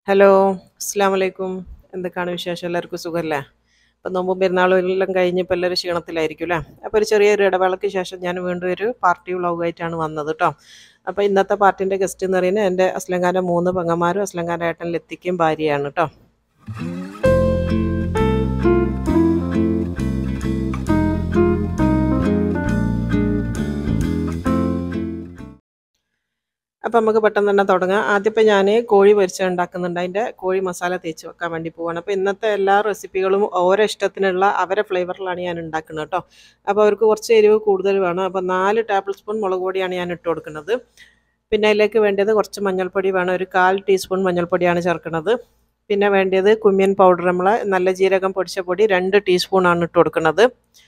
hello അസ്സാം വലൈക്കും എന്തൊക്കെയാണ് വിശേഷം എല്ലാവർക്കും സുഖമല്ലേ അപ്പം നോമ്പും പെരുന്നാളും എല്ലാം കഴിഞ്ഞ് ഇപ്പോൾ എല്ലാവരും ക്ഷീണത്തിലായിരിക്കും അല്ലേ അപ്പോൾ ഒരു ചെറിയൊരു ഇടവേളയ്ക്ക് ശേഷം ഞാൻ വീണ്ടും ഒരു പാർട്ടി വ്ളോഗായിട്ടാണ് വന്നത് കേട്ടോ അപ്പോൾ ഇന്നത്തെ പാർട്ടിൻ്റെ ഗസ്റ്റ് എന്ന് പറയുന്നത് എൻ്റെ അസ്ലങ്കാൻ്റെ മൂന്ന് പെങ്ങന്മാരും അസ്ലങ്കാൻ്റെ ഏട്ടൻ ലത്തിക്കും ഭാര്യയാണ് കേട്ടോ അപ്പം നമുക്ക് പെട്ടെന്ന് തന്നെ തുടങ്ങാം ആദ്യം ഇപ്പം ഞാൻ കോഴി പൊരിച്ച ഉണ്ടാക്കുന്നുണ്ട് അതിൻ്റെ കോഴി മസാല തേച്ച് വെക്കാൻ വേണ്ടി പോവാണ് അപ്പോൾ ഇന്നത്തെ എല്ലാ റെസിപ്പികളും ഓരോ ഇഷ്ടത്തിനുള്ള അവരെ ഫ്ലേവറിലാണ് ഞാൻ ഉണ്ടാക്കുന്നത് കേട്ടോ അപ്പോൾ അവർക്ക് കുറച്ച് എരിവ് കൂടുതൽ വേണം അപ്പോൾ നാല് ടേബിൾ സ്പൂൺ മുളക് പൊടിയാണ് ഞാൻ ഇട്ട് കൊടുക്കുന്നത് പിന്നെ അതിലേക്ക് വേണ്ടത് കുറച്ച് മഞ്ഞൾപ്പൊടി വേണം ഒരു കാൽ ടീസ്പൂൺ മഞ്ഞൾപ്പൊടിയാണ് ചേർക്കുന്നത് പിന്നെ വേണ്ടത് കുമ്മിയൻ പൗഡർ നമ്മളെ നല്ല ജീരകം പൊടിച്ച പൊടി രണ്ട് ടീസ്പൂണാണ് ഇട്ട് കൊടുക്കുന്നത്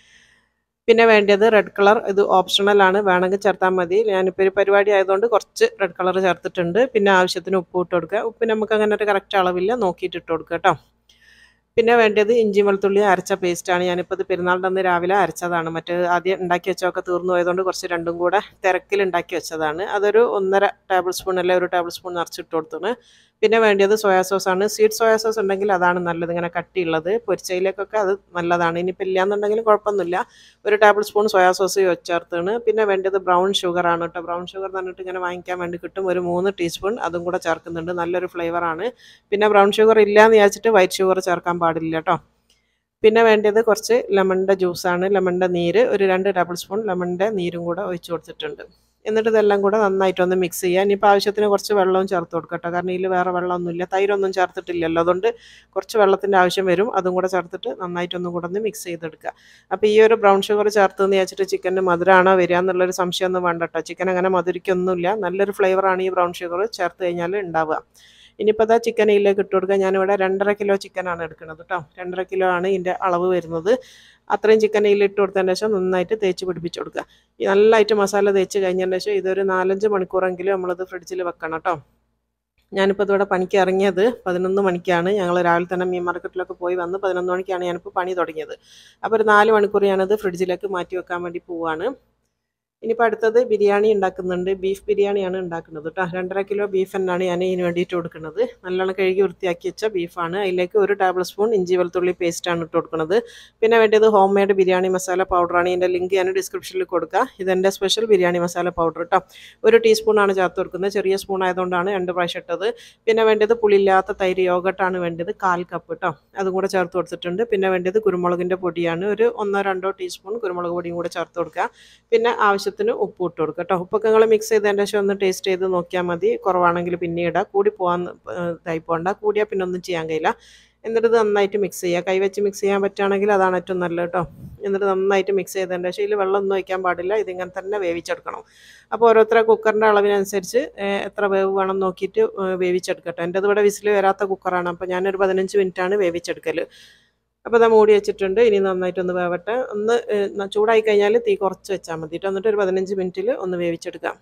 പിന്നെ വേണ്ടത് റെഡ് കളർ ഇത് ഓപ്ഷണലാണ് വേണമെങ്കിൽ ചേർത്താൽ മതി ഞാനിപ്പോൾ ഒരു പരിപാടി ആയതുകൊണ്ട് കുറച്ച് റെഡ് കളർ ചേർത്തിട്ടുണ്ട് പിന്നെ ആവശ്യത്തിന് ഉപ്പ് ഇട്ട് കൊടുക്കുക ഉപ്പിന് നമുക്ക് അങ്ങനെ ഒരു കറക്റ്റ് അളവില്ല നോക്കിയിട്ട് ഇട്ട് കൊടുക്കുക കേട്ടോ പിന്നെ വേണ്ടത് ഇഞ്ചി വെളുത്തുള്ളി അരച്ച പേസ്റ്റാണ് ഞാനിപ്പോൾ ഇത് പെരുന്നാളിൻ്റെ അന്ന് രാവിലെ അരച്ചതാണ് മറ്റേ ആദ്യം ഉണ്ടാക്കി വെച്ചൊക്കെ തീർന്നു പോയതുകൊണ്ട് കുറച്ച് രണ്ടും കൂടെ തിരക്കിൽ ഉണ്ടാക്കി വെച്ചതാണ് അതൊരു ഒന്നര ടേബിൾ സ്പൂൺ അല്ലെ ഒരു ടേബിൾ സ്പൂൺ നിറച്ചിട്ട് കൊടുത്താണ് പിന്നെ വേണ്ടത് സോയാ സോസ് ആണ് സ്വീറ്റ് സോയാ സോസ് ഉണ്ടെങ്കിൽ അതാണ് നല്ലത് ഇങ്ങനെ കട്ടിയുള്ളത് പൊരിച്ചയിലേക്കൊക്കെ അത് നല്ലതാണ് ഇനിയിപ്പോൾ ഇല്ലയെന്നുണ്ടെങ്കിലും കുഴപ്പമൊന്നുമില്ല ഒരു ടേബിൾ സ്പൂൺ സോയാ സോസ് ചേർത്താണ് പിന്നെ വേണ്ടത് ബ്രൗൺ ഷുഗർ ആണ് കേട്ടോ ബ്രൗൺ ഷുഗർ എന്ന് പറഞ്ഞിട്ട് ഇങ്ങനെ വാങ്ങിക്കാൻ വേണ്ടി കിട്ടും ഒരു മൂന്ന് ടീസ്പൂൺ അതും കൂടെ ചേർക്കുന്നുണ്ട് നല്ലൊരു ഫ്ലേവറാണ് പിന്നെ ബ്രൗൺ ഷുഗർ ഇല്ല എന്ന് വിചാരിച്ചിട്ട് വൈറ്റ് ഷുഗർ ചേർക്കാൻ പാടില്ല കേട്ടോ പിന്നെ വേണ്ടത് കുറച്ച് ലെമണിൻ്റെ ജ്യൂസാണ് ലെമണിൻ്റെ നീര് ഒരു രണ്ട് ടേബിൾ സ്പൂൺ ലെമണിൻ്റെ നീരും കൂടെ ഒഴിച്ച് കൊടുത്തിട്ടുണ്ട് എന്നിട്ട് ഇതെല്ലാം കൂടെ നന്നായിട്ടൊന്ന് മിക്സ് ചെയ്യുക ഇനിയിപ്പോൾ ആവശ്യത്തിന് കുറച്ച് വെള്ളവും ചേർത്ത് കൊടുക്കട്ടോ കാരണം ഇതിൽ വേറെ വെള്ളമൊന്നുമില്ല തൈരൊന്നും ചേർത്തിട്ടില്ലല്ലോ അതുകൊണ്ട് കുറച്ച് വെള്ളത്തിൻ്റെ ആവശ്യം വരും അതും കൂടെ ചേർത്തിട്ട് നന്നായിട്ടൊന്നും കൂടെ ഒന്ന് മിക്സ് ചെയ്തെടുക്കുക അപ്പോൾ ഈ ഒരു ബ്രൗൺ ഷുഗർ ചേർത്തെന്ന് വിചാരിച്ചിട്ട് ചിക്കൻ്റെ മധുരമാണോ വരിക എന്നുള്ളൊരു സംശയമൊന്നും വേണ്ട കേട്ടോ ചിക്കൻ അങ്ങനെ മധുരിക്കൊന്നുമില്ല നല്ലൊരു ഫ്ലേവറാണ് ഈ ബ്രൗൺ ഷുഗർ ചേർത്ത് കഴിഞ്ഞാൽ ഉണ്ടാവുക ഇനിയിപ്പോൾ അതാ ചിക്കൻ ഇതിലേക്ക് ഇട്ട് കൊടുക്കുക ഞാനിവിടെ രണ്ടര കിലോ ചിക്കനാണ് എടുക്കുന്നത് കേട്ടോ രണ്ടര കിലോ ആണ് ഇതിൻ്റെ അളവ് വരുന്നത് അത്രയും ചിക്കൻ ഇതിൽ ഇട്ട് കൊടുത്തതിന് ശേഷം നന്നായിട്ട് തേച്ച് പിടിപ്പിച്ച് കൊടുക്കുക ഈ നല്ലതായിട്ട് മസാല തേച്ച് കഴിഞ്ഞതിന് ശേഷം ഇതൊരു നാലഞ്ച് മണിക്കൂറെങ്കിലും നമ്മളിത് ഫ്രിഡ്ജിൽ വെക്കണം കേട്ടോ ഞാനിപ്പോൾ ഇതിവിടെ പണിക്ക് ഇറങ്ങിയത് പതിനൊന്ന് മണിക്കാണ് ഞങ്ങൾ രാവിലെ തന്നെ മീൻ മാർക്കറ്റിലൊക്കെ പോയി വന്ന് പതിനൊന്ന് മണിക്കാണ് ഞാനിപ്പോൾ പണി തുടങ്ങിയത് അപ്പോൾ ഒരു നാല് മണിക്കൂർ ഞാനത് ഫ്രിഡ്ജിലേക്ക് മാറ്റി വെക്കാൻ വേണ്ടി പോവാണ് ഇനിയിപ്പോൾ അടുത്തത് ബിരിയാണി ഉണ്ടാക്കുന്നുണ്ട് ബീഫ് ബിരിയാണിയാണ് ഉണ്ടാക്കുന്നത് കേട്ടോ രണ്ടര കിലോ ബീഫ് തന്നെയാണ് ഞാൻ ഇതിന് വേണ്ടിയിട്ട് കൊടുക്കുന്നത് നല്ലോണം കഴുകി വൃത്തിയാക്കി വെച്ച ബീഫാണ് അതിലേക്ക് ഒരു ടേബിൾ സ്പൂൺ ഇഞ്ചി വെളുത്തുള്ളി പേസ്റ്റാണ് ഇട്ട് കൊടുക്കുന്നത് പിന്നെ വേണ്ടത് ഹോം മെയ്ഡ് ബിരിയാണി മസാല പൗഡറാണ് ഇതിൻ്റെ ലിങ്ക് ഞാൻ ഡിസ്ക്രിപ്ഷനിൽ കൊടുക്കുക ഇതെൻ്റെ സ്പെഷ്യൽ ബിരിയാണി മസാല പൗഡർ കേട്ടോ ഒരു ടീസ്പൂണാണ് ചേർത്ത് കൊടുക്കുന്നത് ചെറിയ സ്പൂൺ ആയതുകൊണ്ടാണ് രണ്ട് പ്രാവശ്യം ഇട്ടത് പിന്നെ വേണ്ടത് പുളിയില്ലാത്ത തൈര് യോഗട്ടാണ് വേണ്ടത് കാൽ കപ്പ് കേട്ടോ അതും കൂടെ ചേർത്ത് കൊടുത്തിട്ടുണ്ട് പിന്നെ വേണ്ടത് കുരുമുളകിൻ്റെ പൊടിയാണ് ഒരു ഒന്നോ രണ്ടോ ടീസ്പൂൺ കുരുമുളക് പൊടിയും കൂടെ ചേർത്ത് കൊടുക്കുക പിന്നെ ആവശ്യം ആവശ്യത്തിന് ഉപ്പ് ഇട്ട് കൊടുക്കുക കേട്ടോ ഉപ്പൊക്കെ നിങ്ങൾ മിക്സ് ചെയ്തതിൻ്റെ ശേഷം ഒന്ന് ടേസ്റ്റ് ചെയ്ത് നോക്കിയാൽ മതി കുറവാണെങ്കിൽ പിന്നെ ഇടാം കൂടി പോകാൻ ഇതായി പോകണ്ട കൂടിയാൽ പിന്നെ ഒന്നും ചെയ്യാൻ കഴിയില്ല എന്നിട്ട് ഇത് നന്നായിട്ട് മിക്സ് ചെയ്യുക കൈവച്ച് മിക്സ് ചെയ്യാൻ പറ്റുകയാണെങ്കിൽ അതാണ് ഏറ്റവും നല്ലത് കേട്ടോ എന്നിട്ട് നന്നായിട്ട് മിക്സ് ചെയ്തതിൻ്റെ ശേഷം ഇതിൽ വെള്ളമൊന്നും ഒഴിക്കാൻ പാടില്ല ഇതിങ്ങനെ തന്നെ വേവിച്ചെടുക്കണം അപ്പോൾ ഓരോരുത്തരെ കുക്കറിൻ്റെ അളവിനനുസരിച്ച് എത്ര വേവ് വേണം നോക്കിയിട്ട് വേവിച്ചെടുക്കട്ടെ എൻ്റെ ഇവിടെ വിസിൽ വരാത്ത കുക്കറാണ് അപ്പോൾ ഞാനൊരു പതിനഞ്ച് മിനിറ്റാണ് വേവിച്ചെടുക്കൽ അപ്പോൾ അത് മൂടി വെച്ചിട്ടുണ്ട് ഇനി നന്നായിട്ടൊന്ന് വേവട്ടെ ഒന്ന് ചൂടായി കഴിഞ്ഞാൽ തീ കുറച്ച് വെച്ചാൽ മതി എന്നിട്ട് ഒരു പതിനഞ്ച് മിനിറ്റിൽ ഒന്ന് വേവിച്ചെടുക്കാം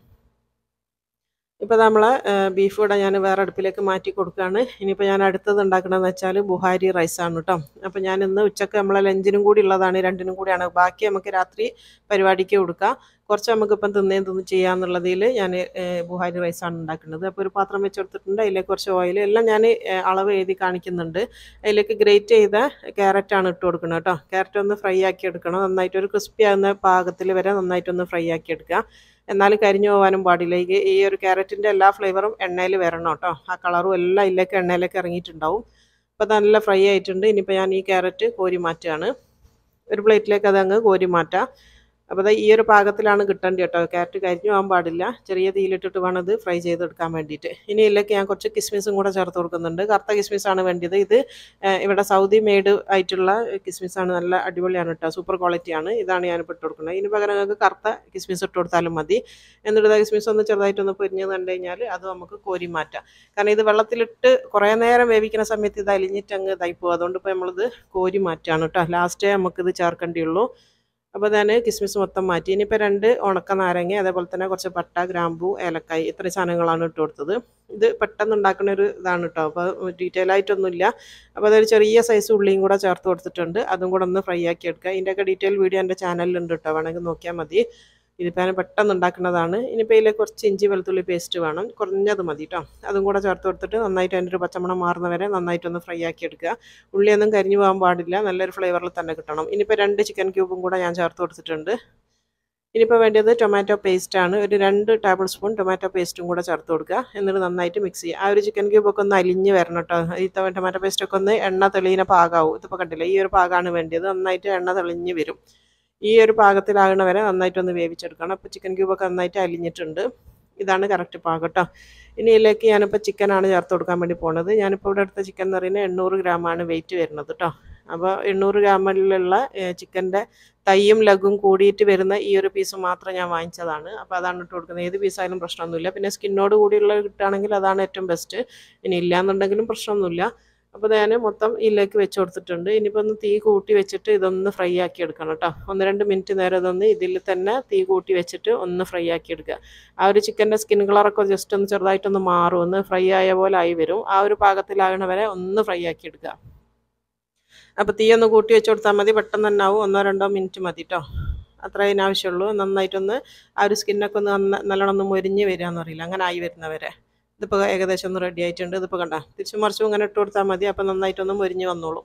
ഇപ്പോൾ നമ്മൾ ബീഫ് ഇവിടെ ഞാൻ വേറെ അടുപ്പിലേക്ക് മാറ്റി കൊടുക്കുകയാണ് ഇനിയിപ്പോൾ ഞാൻ അടുത്തത് ഉണ്ടാക്കണമെന്ന് വെച്ചാൽ ബുഹാരി റൈസാണ് കേട്ടോ അപ്പോൾ ഞാൻ ഇന്ന് ഉച്ചക്ക് നമ്മളെ ലഞ്ചിനും കൂടി ഉള്ളതാണ് രണ്ടിനും കൂടിയാണ് ബാക്കി നമുക്ക് രാത്രി പരിപാടിക്ക് കൊടുക്കാം കുറച്ച് നമുക്കിപ്പം തിന്നേം തിന്ന് ചെയ്യാമെന്നുള്ളതിൽ ഞാൻ ബുഹാരി റൈസാണ് ഉണ്ടാക്കുന്നത് അപ്പോൾ ഒരു പാത്രം വെച്ച് കൊടുത്തിട്ടുണ്ട് അതിലേക്ക് കുറച്ച് ഓയിൽ എല്ലാം ഞാൻ അളവ് എഴുതി കാണിക്കുന്നുണ്ട് അതിലേക്ക് ഗ്രേറ്റ് ചെയ്ത ക്യാരറ്റാണ് ഇട്ട് കൊടുക്കുന്നത് കേട്ടോ ക്യാരറ്റ് ഒന്ന് ഫ്രൈ ആക്കി എടുക്കണം നന്നായിട്ട് ഒരു ക്രിസ്പി ആകുന്ന പാകത്തിൽ വരെ നന്നായിട്ടൊന്ന് ഫ്രൈ ആക്കി എടുക്കുക എന്നാൽ കരിഞ്ഞു പോകാനും പാടില്ല ഈ ഈ ഒരു ക്യാരറ്റിൻ്റെ എല്ലാ ഫ്ലേവറും എണ്ണയിൽ വരണം കേട്ടോ ആ കളറും എല്ലാം ഇതിലേക്ക് എണ്ണയിലേക്ക് ഇറങ്ങിയിട്ടുണ്ടാവും അപ്പോൾ നല്ല ഫ്രൈ ആയിട്ടുണ്ട് ഇനിയിപ്പോൾ ഞാൻ ഈ ക്യാരറ്റ് കോരി മാറ്റുകയാണ് ഒരു പ്ലേറ്റിലേക്ക് അത് അങ്ങ് കോരി മാറ്റാം അപ്പോൾ ഈ ഒരു പാകത്തിലാണ് കിട്ടേണ്ടത് കേട്ടോ ക്യാരറ്റ് കരിഞ്ഞു പോകാൻ പാടില്ല ചെറിയ തീയിലിട്ടിട്ട് വേണം ഇത് ഫ്രൈ ചെയ്തെടുക്കാൻ വേണ്ടിയിട്ട് ഇനി ഇതിലേക്ക് ഞാൻ കുറച്ച് കിസ്മിസും കൂടെ ചേർത്ത് കൊടുക്കുന്നുണ്ട് കറുത്ത കിസ്മിസാണ് വേണ്ടത് ഇത് ഇവിടെ സൗദി മെയ്ഡ് ആയിട്ടുള്ള കിസ്മിസാണ് നല്ല അടിപൊളിയാണ് കേട്ടോ സൂപ്പർ ക്വാളിറ്റിയാണ് ഇതാണ് ഞാനിപ്പോൾ ഇട്ട് കൊടുക്കുന്നത് ഇതിന് പകരം നിങ്ങൾക്ക് കറുത്ത കിസ്മിസ് ഇട്ട് കൊടുത്താലും മതി എന്നിട്ട് കിസ്മിസ് ഒന്ന് ചെറുതായിട്ടൊന്ന് പൊരിഞ്ഞ് കണ്ടു കഴിഞ്ഞാൽ അത് നമുക്ക് കോരി മാറ്റാം കാരണം ഇത് വെള്ളത്തിലിട്ട് കുറേ നേരം വേവിക്കുന്ന സമയത്ത് ഇത് അലിഞ്ഞിട്ട് അങ്ങ് ഇതായി പോകും അതുകൊണ്ട് ഇപ്പോൾ നമ്മളിത് കോരി മാറ്റാണ് കേട്ടോ ലാസ്റ്റേ നമുക്കിത് ചേർക്കേണ്ടിയുള്ളൂ അപ്പോൾ ഞാൻ കിസ്മിസ് മൊത്തം മാറ്റി ഇനിയിപ്പോൾ രണ്ട് ഉണക്ക നാരങ്ങ അതേപോലെ തന്നെ കുറച്ച് പട്ട ഗ്രാമ്പു ഏലക്കായ് ഇത്ര സാധനങ്ങളാണ് ഇട്ട് കൊടുത്തത് ഇത് പെട്ടെന്ന് ഉണ്ടാക്കുന്ന ഒരു ഇതാണ് കേട്ടോ അപ്പോൾ ഡീറ്റെയിൽ ആയിട്ടൊന്നുമില്ല അപ്പോൾ അതൊരു ചെറിയ സൈസ് ഉള്ളിയും കൂടെ ചേർത്ത് കൊടുത്തിട്ടുണ്ട് അതും കൂടെ ഒന്ന് ഫ്രൈ ആക്കി എടുക്കുക ഇതിൻ്റെയൊക്കെ ഡീറ്റെയിൽ വീഡിയോ എൻ്റെ ചാനലിലുണ്ട് കേട്ടോ വേണമെങ്കിൽ നോക്കിയാൽ മതി ഇതിപ്പോൾ ഞാൻ പെട്ടെന്ന് ഉണ്ടാക്കുന്നതാണ് ഇനിയിപ്പോൾ ഇതിലേക്ക് കുറച്ച് ഇഞ്ചി വെളുത്തുള്ളി പേസ്റ്റ് വേണം കുറഞ്ഞത് മതി കേട്ടോ അതും കൂടെ ചേർത്ത് കൊടുത്തിട്ട് നന്നായിട്ട് അതിൻ്റെ ഒരു പച്ചമണം മാറുന്ന വരെ നന്നായിട്ടൊന്ന് ഫ്രൈ ആക്കി എടുക്കുക ഉള്ളിയൊന്നും കരിഞ്ഞു പോകാൻ പാടില്ല നല്ലൊരു ഫ്ലേവറിൽ തന്നെ കിട്ടണം ഇനിയിപ്പോൾ രണ്ട് ചിക്കൻ ക്യൂബും കൂടെ ഞാൻ ചേർത്ത് കൊടുത്തിട്ടുണ്ട് ഇനിയിപ്പോൾ വേണ്ടത് ടൊമാറ്റോ പേസ്റ്റാണ് ഒരു രണ്ട് ടേബിൾ സ്പൂൺ ടൊമാറ്റോ പേസ്റ്റും കൂടെ ചേർത്ത് കൊടുക്കുക എന്നിട്ട് നന്നായിട്ട് മിക്സ് ചെയ്യുക ആ ഒരു ചിക്കൻ ക്യൂബൊക്കെ ഒന്ന് അലിഞ്ഞ് വരണം കേട്ടോ ഈ ടൊമാറ്റോ പേസ്റ്റൊക്കെ ഒന്ന് എണ്ണ തെളിയുന്ന പാകാവും ഇതിപ്പോൾ കണ്ടില്ല ഈ ഒരു പാകമാണ് വേണ്ടത് നന്നായിട്ട് എണ്ണ തെളിഞ്ഞ് വരും ഈ ഒരു പാകത്തിലാകണ വരെ നന്നായിട്ടൊന്ന് വേവിച്ചെടുക്കണം അപ്പോൾ ചിക്കൻ ക്യൂബൊക്കെ നന്നായിട്ട് അലിഞ്ഞിട്ടുണ്ട് ഇതാണ് കറക്റ്റ് പാകം കേട്ടോ ഇനി ഇതിലേക്ക് ഞാനിപ്പോൾ ചിക്കനാണ് ചേർത്ത് കൊടുക്കാൻ വേണ്ടി പോണത് ഞാനിപ്പോൾ ഇവിടെ എടുത്ത ചിക്കൻ എന്ന് പറയുന്നത് എണ്ണൂറ് ഗ്രാമാണ് വെയിറ്റ് വരുന്നത് കേട്ടോ അപ്പോൾ എണ്ണൂറ് ഗ്രാമിലുള്ള ചിക്കൻ്റെ തൈയും ലഗും കൂടിയിട്ട് വരുന്ന ഈ ഒരു പീസ് മാത്രം ഞാൻ വാങ്ങിച്ചതാണ് അപ്പോൾ അതാണ് ഇട്ട് കൊടുക്കുന്നത് ഏത് പീസായാലും പ്രശ്നമൊന്നുമില്ല പിന്നെ സ്കിന്നോട് കൂടിയുള്ളത് കിട്ടുകയാണെങ്കിൽ അതാണ് ഏറ്റവും ബെസ്റ്റ് ഇനി ഇല്ലയെന്നുണ്ടെങ്കിലും പ്രശ്നമൊന്നുമില്ല അപ്പോൾ ഞാൻ മൊത്തം ഇതിലേക്ക് വെച്ച് കൊടുത്തിട്ടുണ്ട് ഇനിയിപ്പോൾ ഒന്ന് തീ കൂട്ടി വെച്ചിട്ട് ഇതൊന്ന് ഫ്രൈ ആക്കി എടുക്കണം കേട്ടോ ഒന്ന് രണ്ട് മിനിറ്റ് നേരം ഇതൊന്ന് ഇതിൽ തന്നെ തീ കൂട്ടി വെച്ചിട്ട് ഒന്ന് ഫ്രൈ ആക്കി എടുക്കുക ആ ഒരു ചിക്കൻ്റെ സ്കിൻ കളറൊക്കെ ജസ്റ്റ് ഒന്ന് ചെറുതായിട്ടൊന്ന് മാറും ഒന്ന് ഫ്രൈ ആയ പോലെ ആയി വരും ആ ഒരു പാകത്തിലാകണ വരെ ഒന്ന് ഫ്രൈ ആക്കി എടുക്കുക അപ്പോൾ തീ ഒന്ന് കൂട്ടി വെച്ച് കൊടുത്താൽ മതി പെട്ടെന്ന് തന്നെ ആവും ഒന്നോ രണ്ടോ മിനിറ്റ് മതി കേട്ടോ അത്ര അതിനാവശ്യമുള്ളൂ നന്നായിട്ടൊന്ന് ആ ഒരു സ്കിന്നൊക്കെ ഒന്ന് നന്ന നല്ലോണം ഒന്ന് മൊരിഞ്ഞ് വരികയെന്ന് അറിയില്ല അങ്ങനെ ആയി വരുന്നവരെ ഇതിപ്പോൾ ഏകദേശം ഒന്ന് റെഡി ആയിട്ടുണ്ട് ഇതിപ്പോൾ കണ്ട തിരിച്ചും മറിച്ചും ഇങ്ങനെ ഇട്ട് കൊടുത്താൽ മതി അപ്പോൾ നന്നായിട്ടൊന്ന് മൊരിഞ്ഞ് വന്നോളും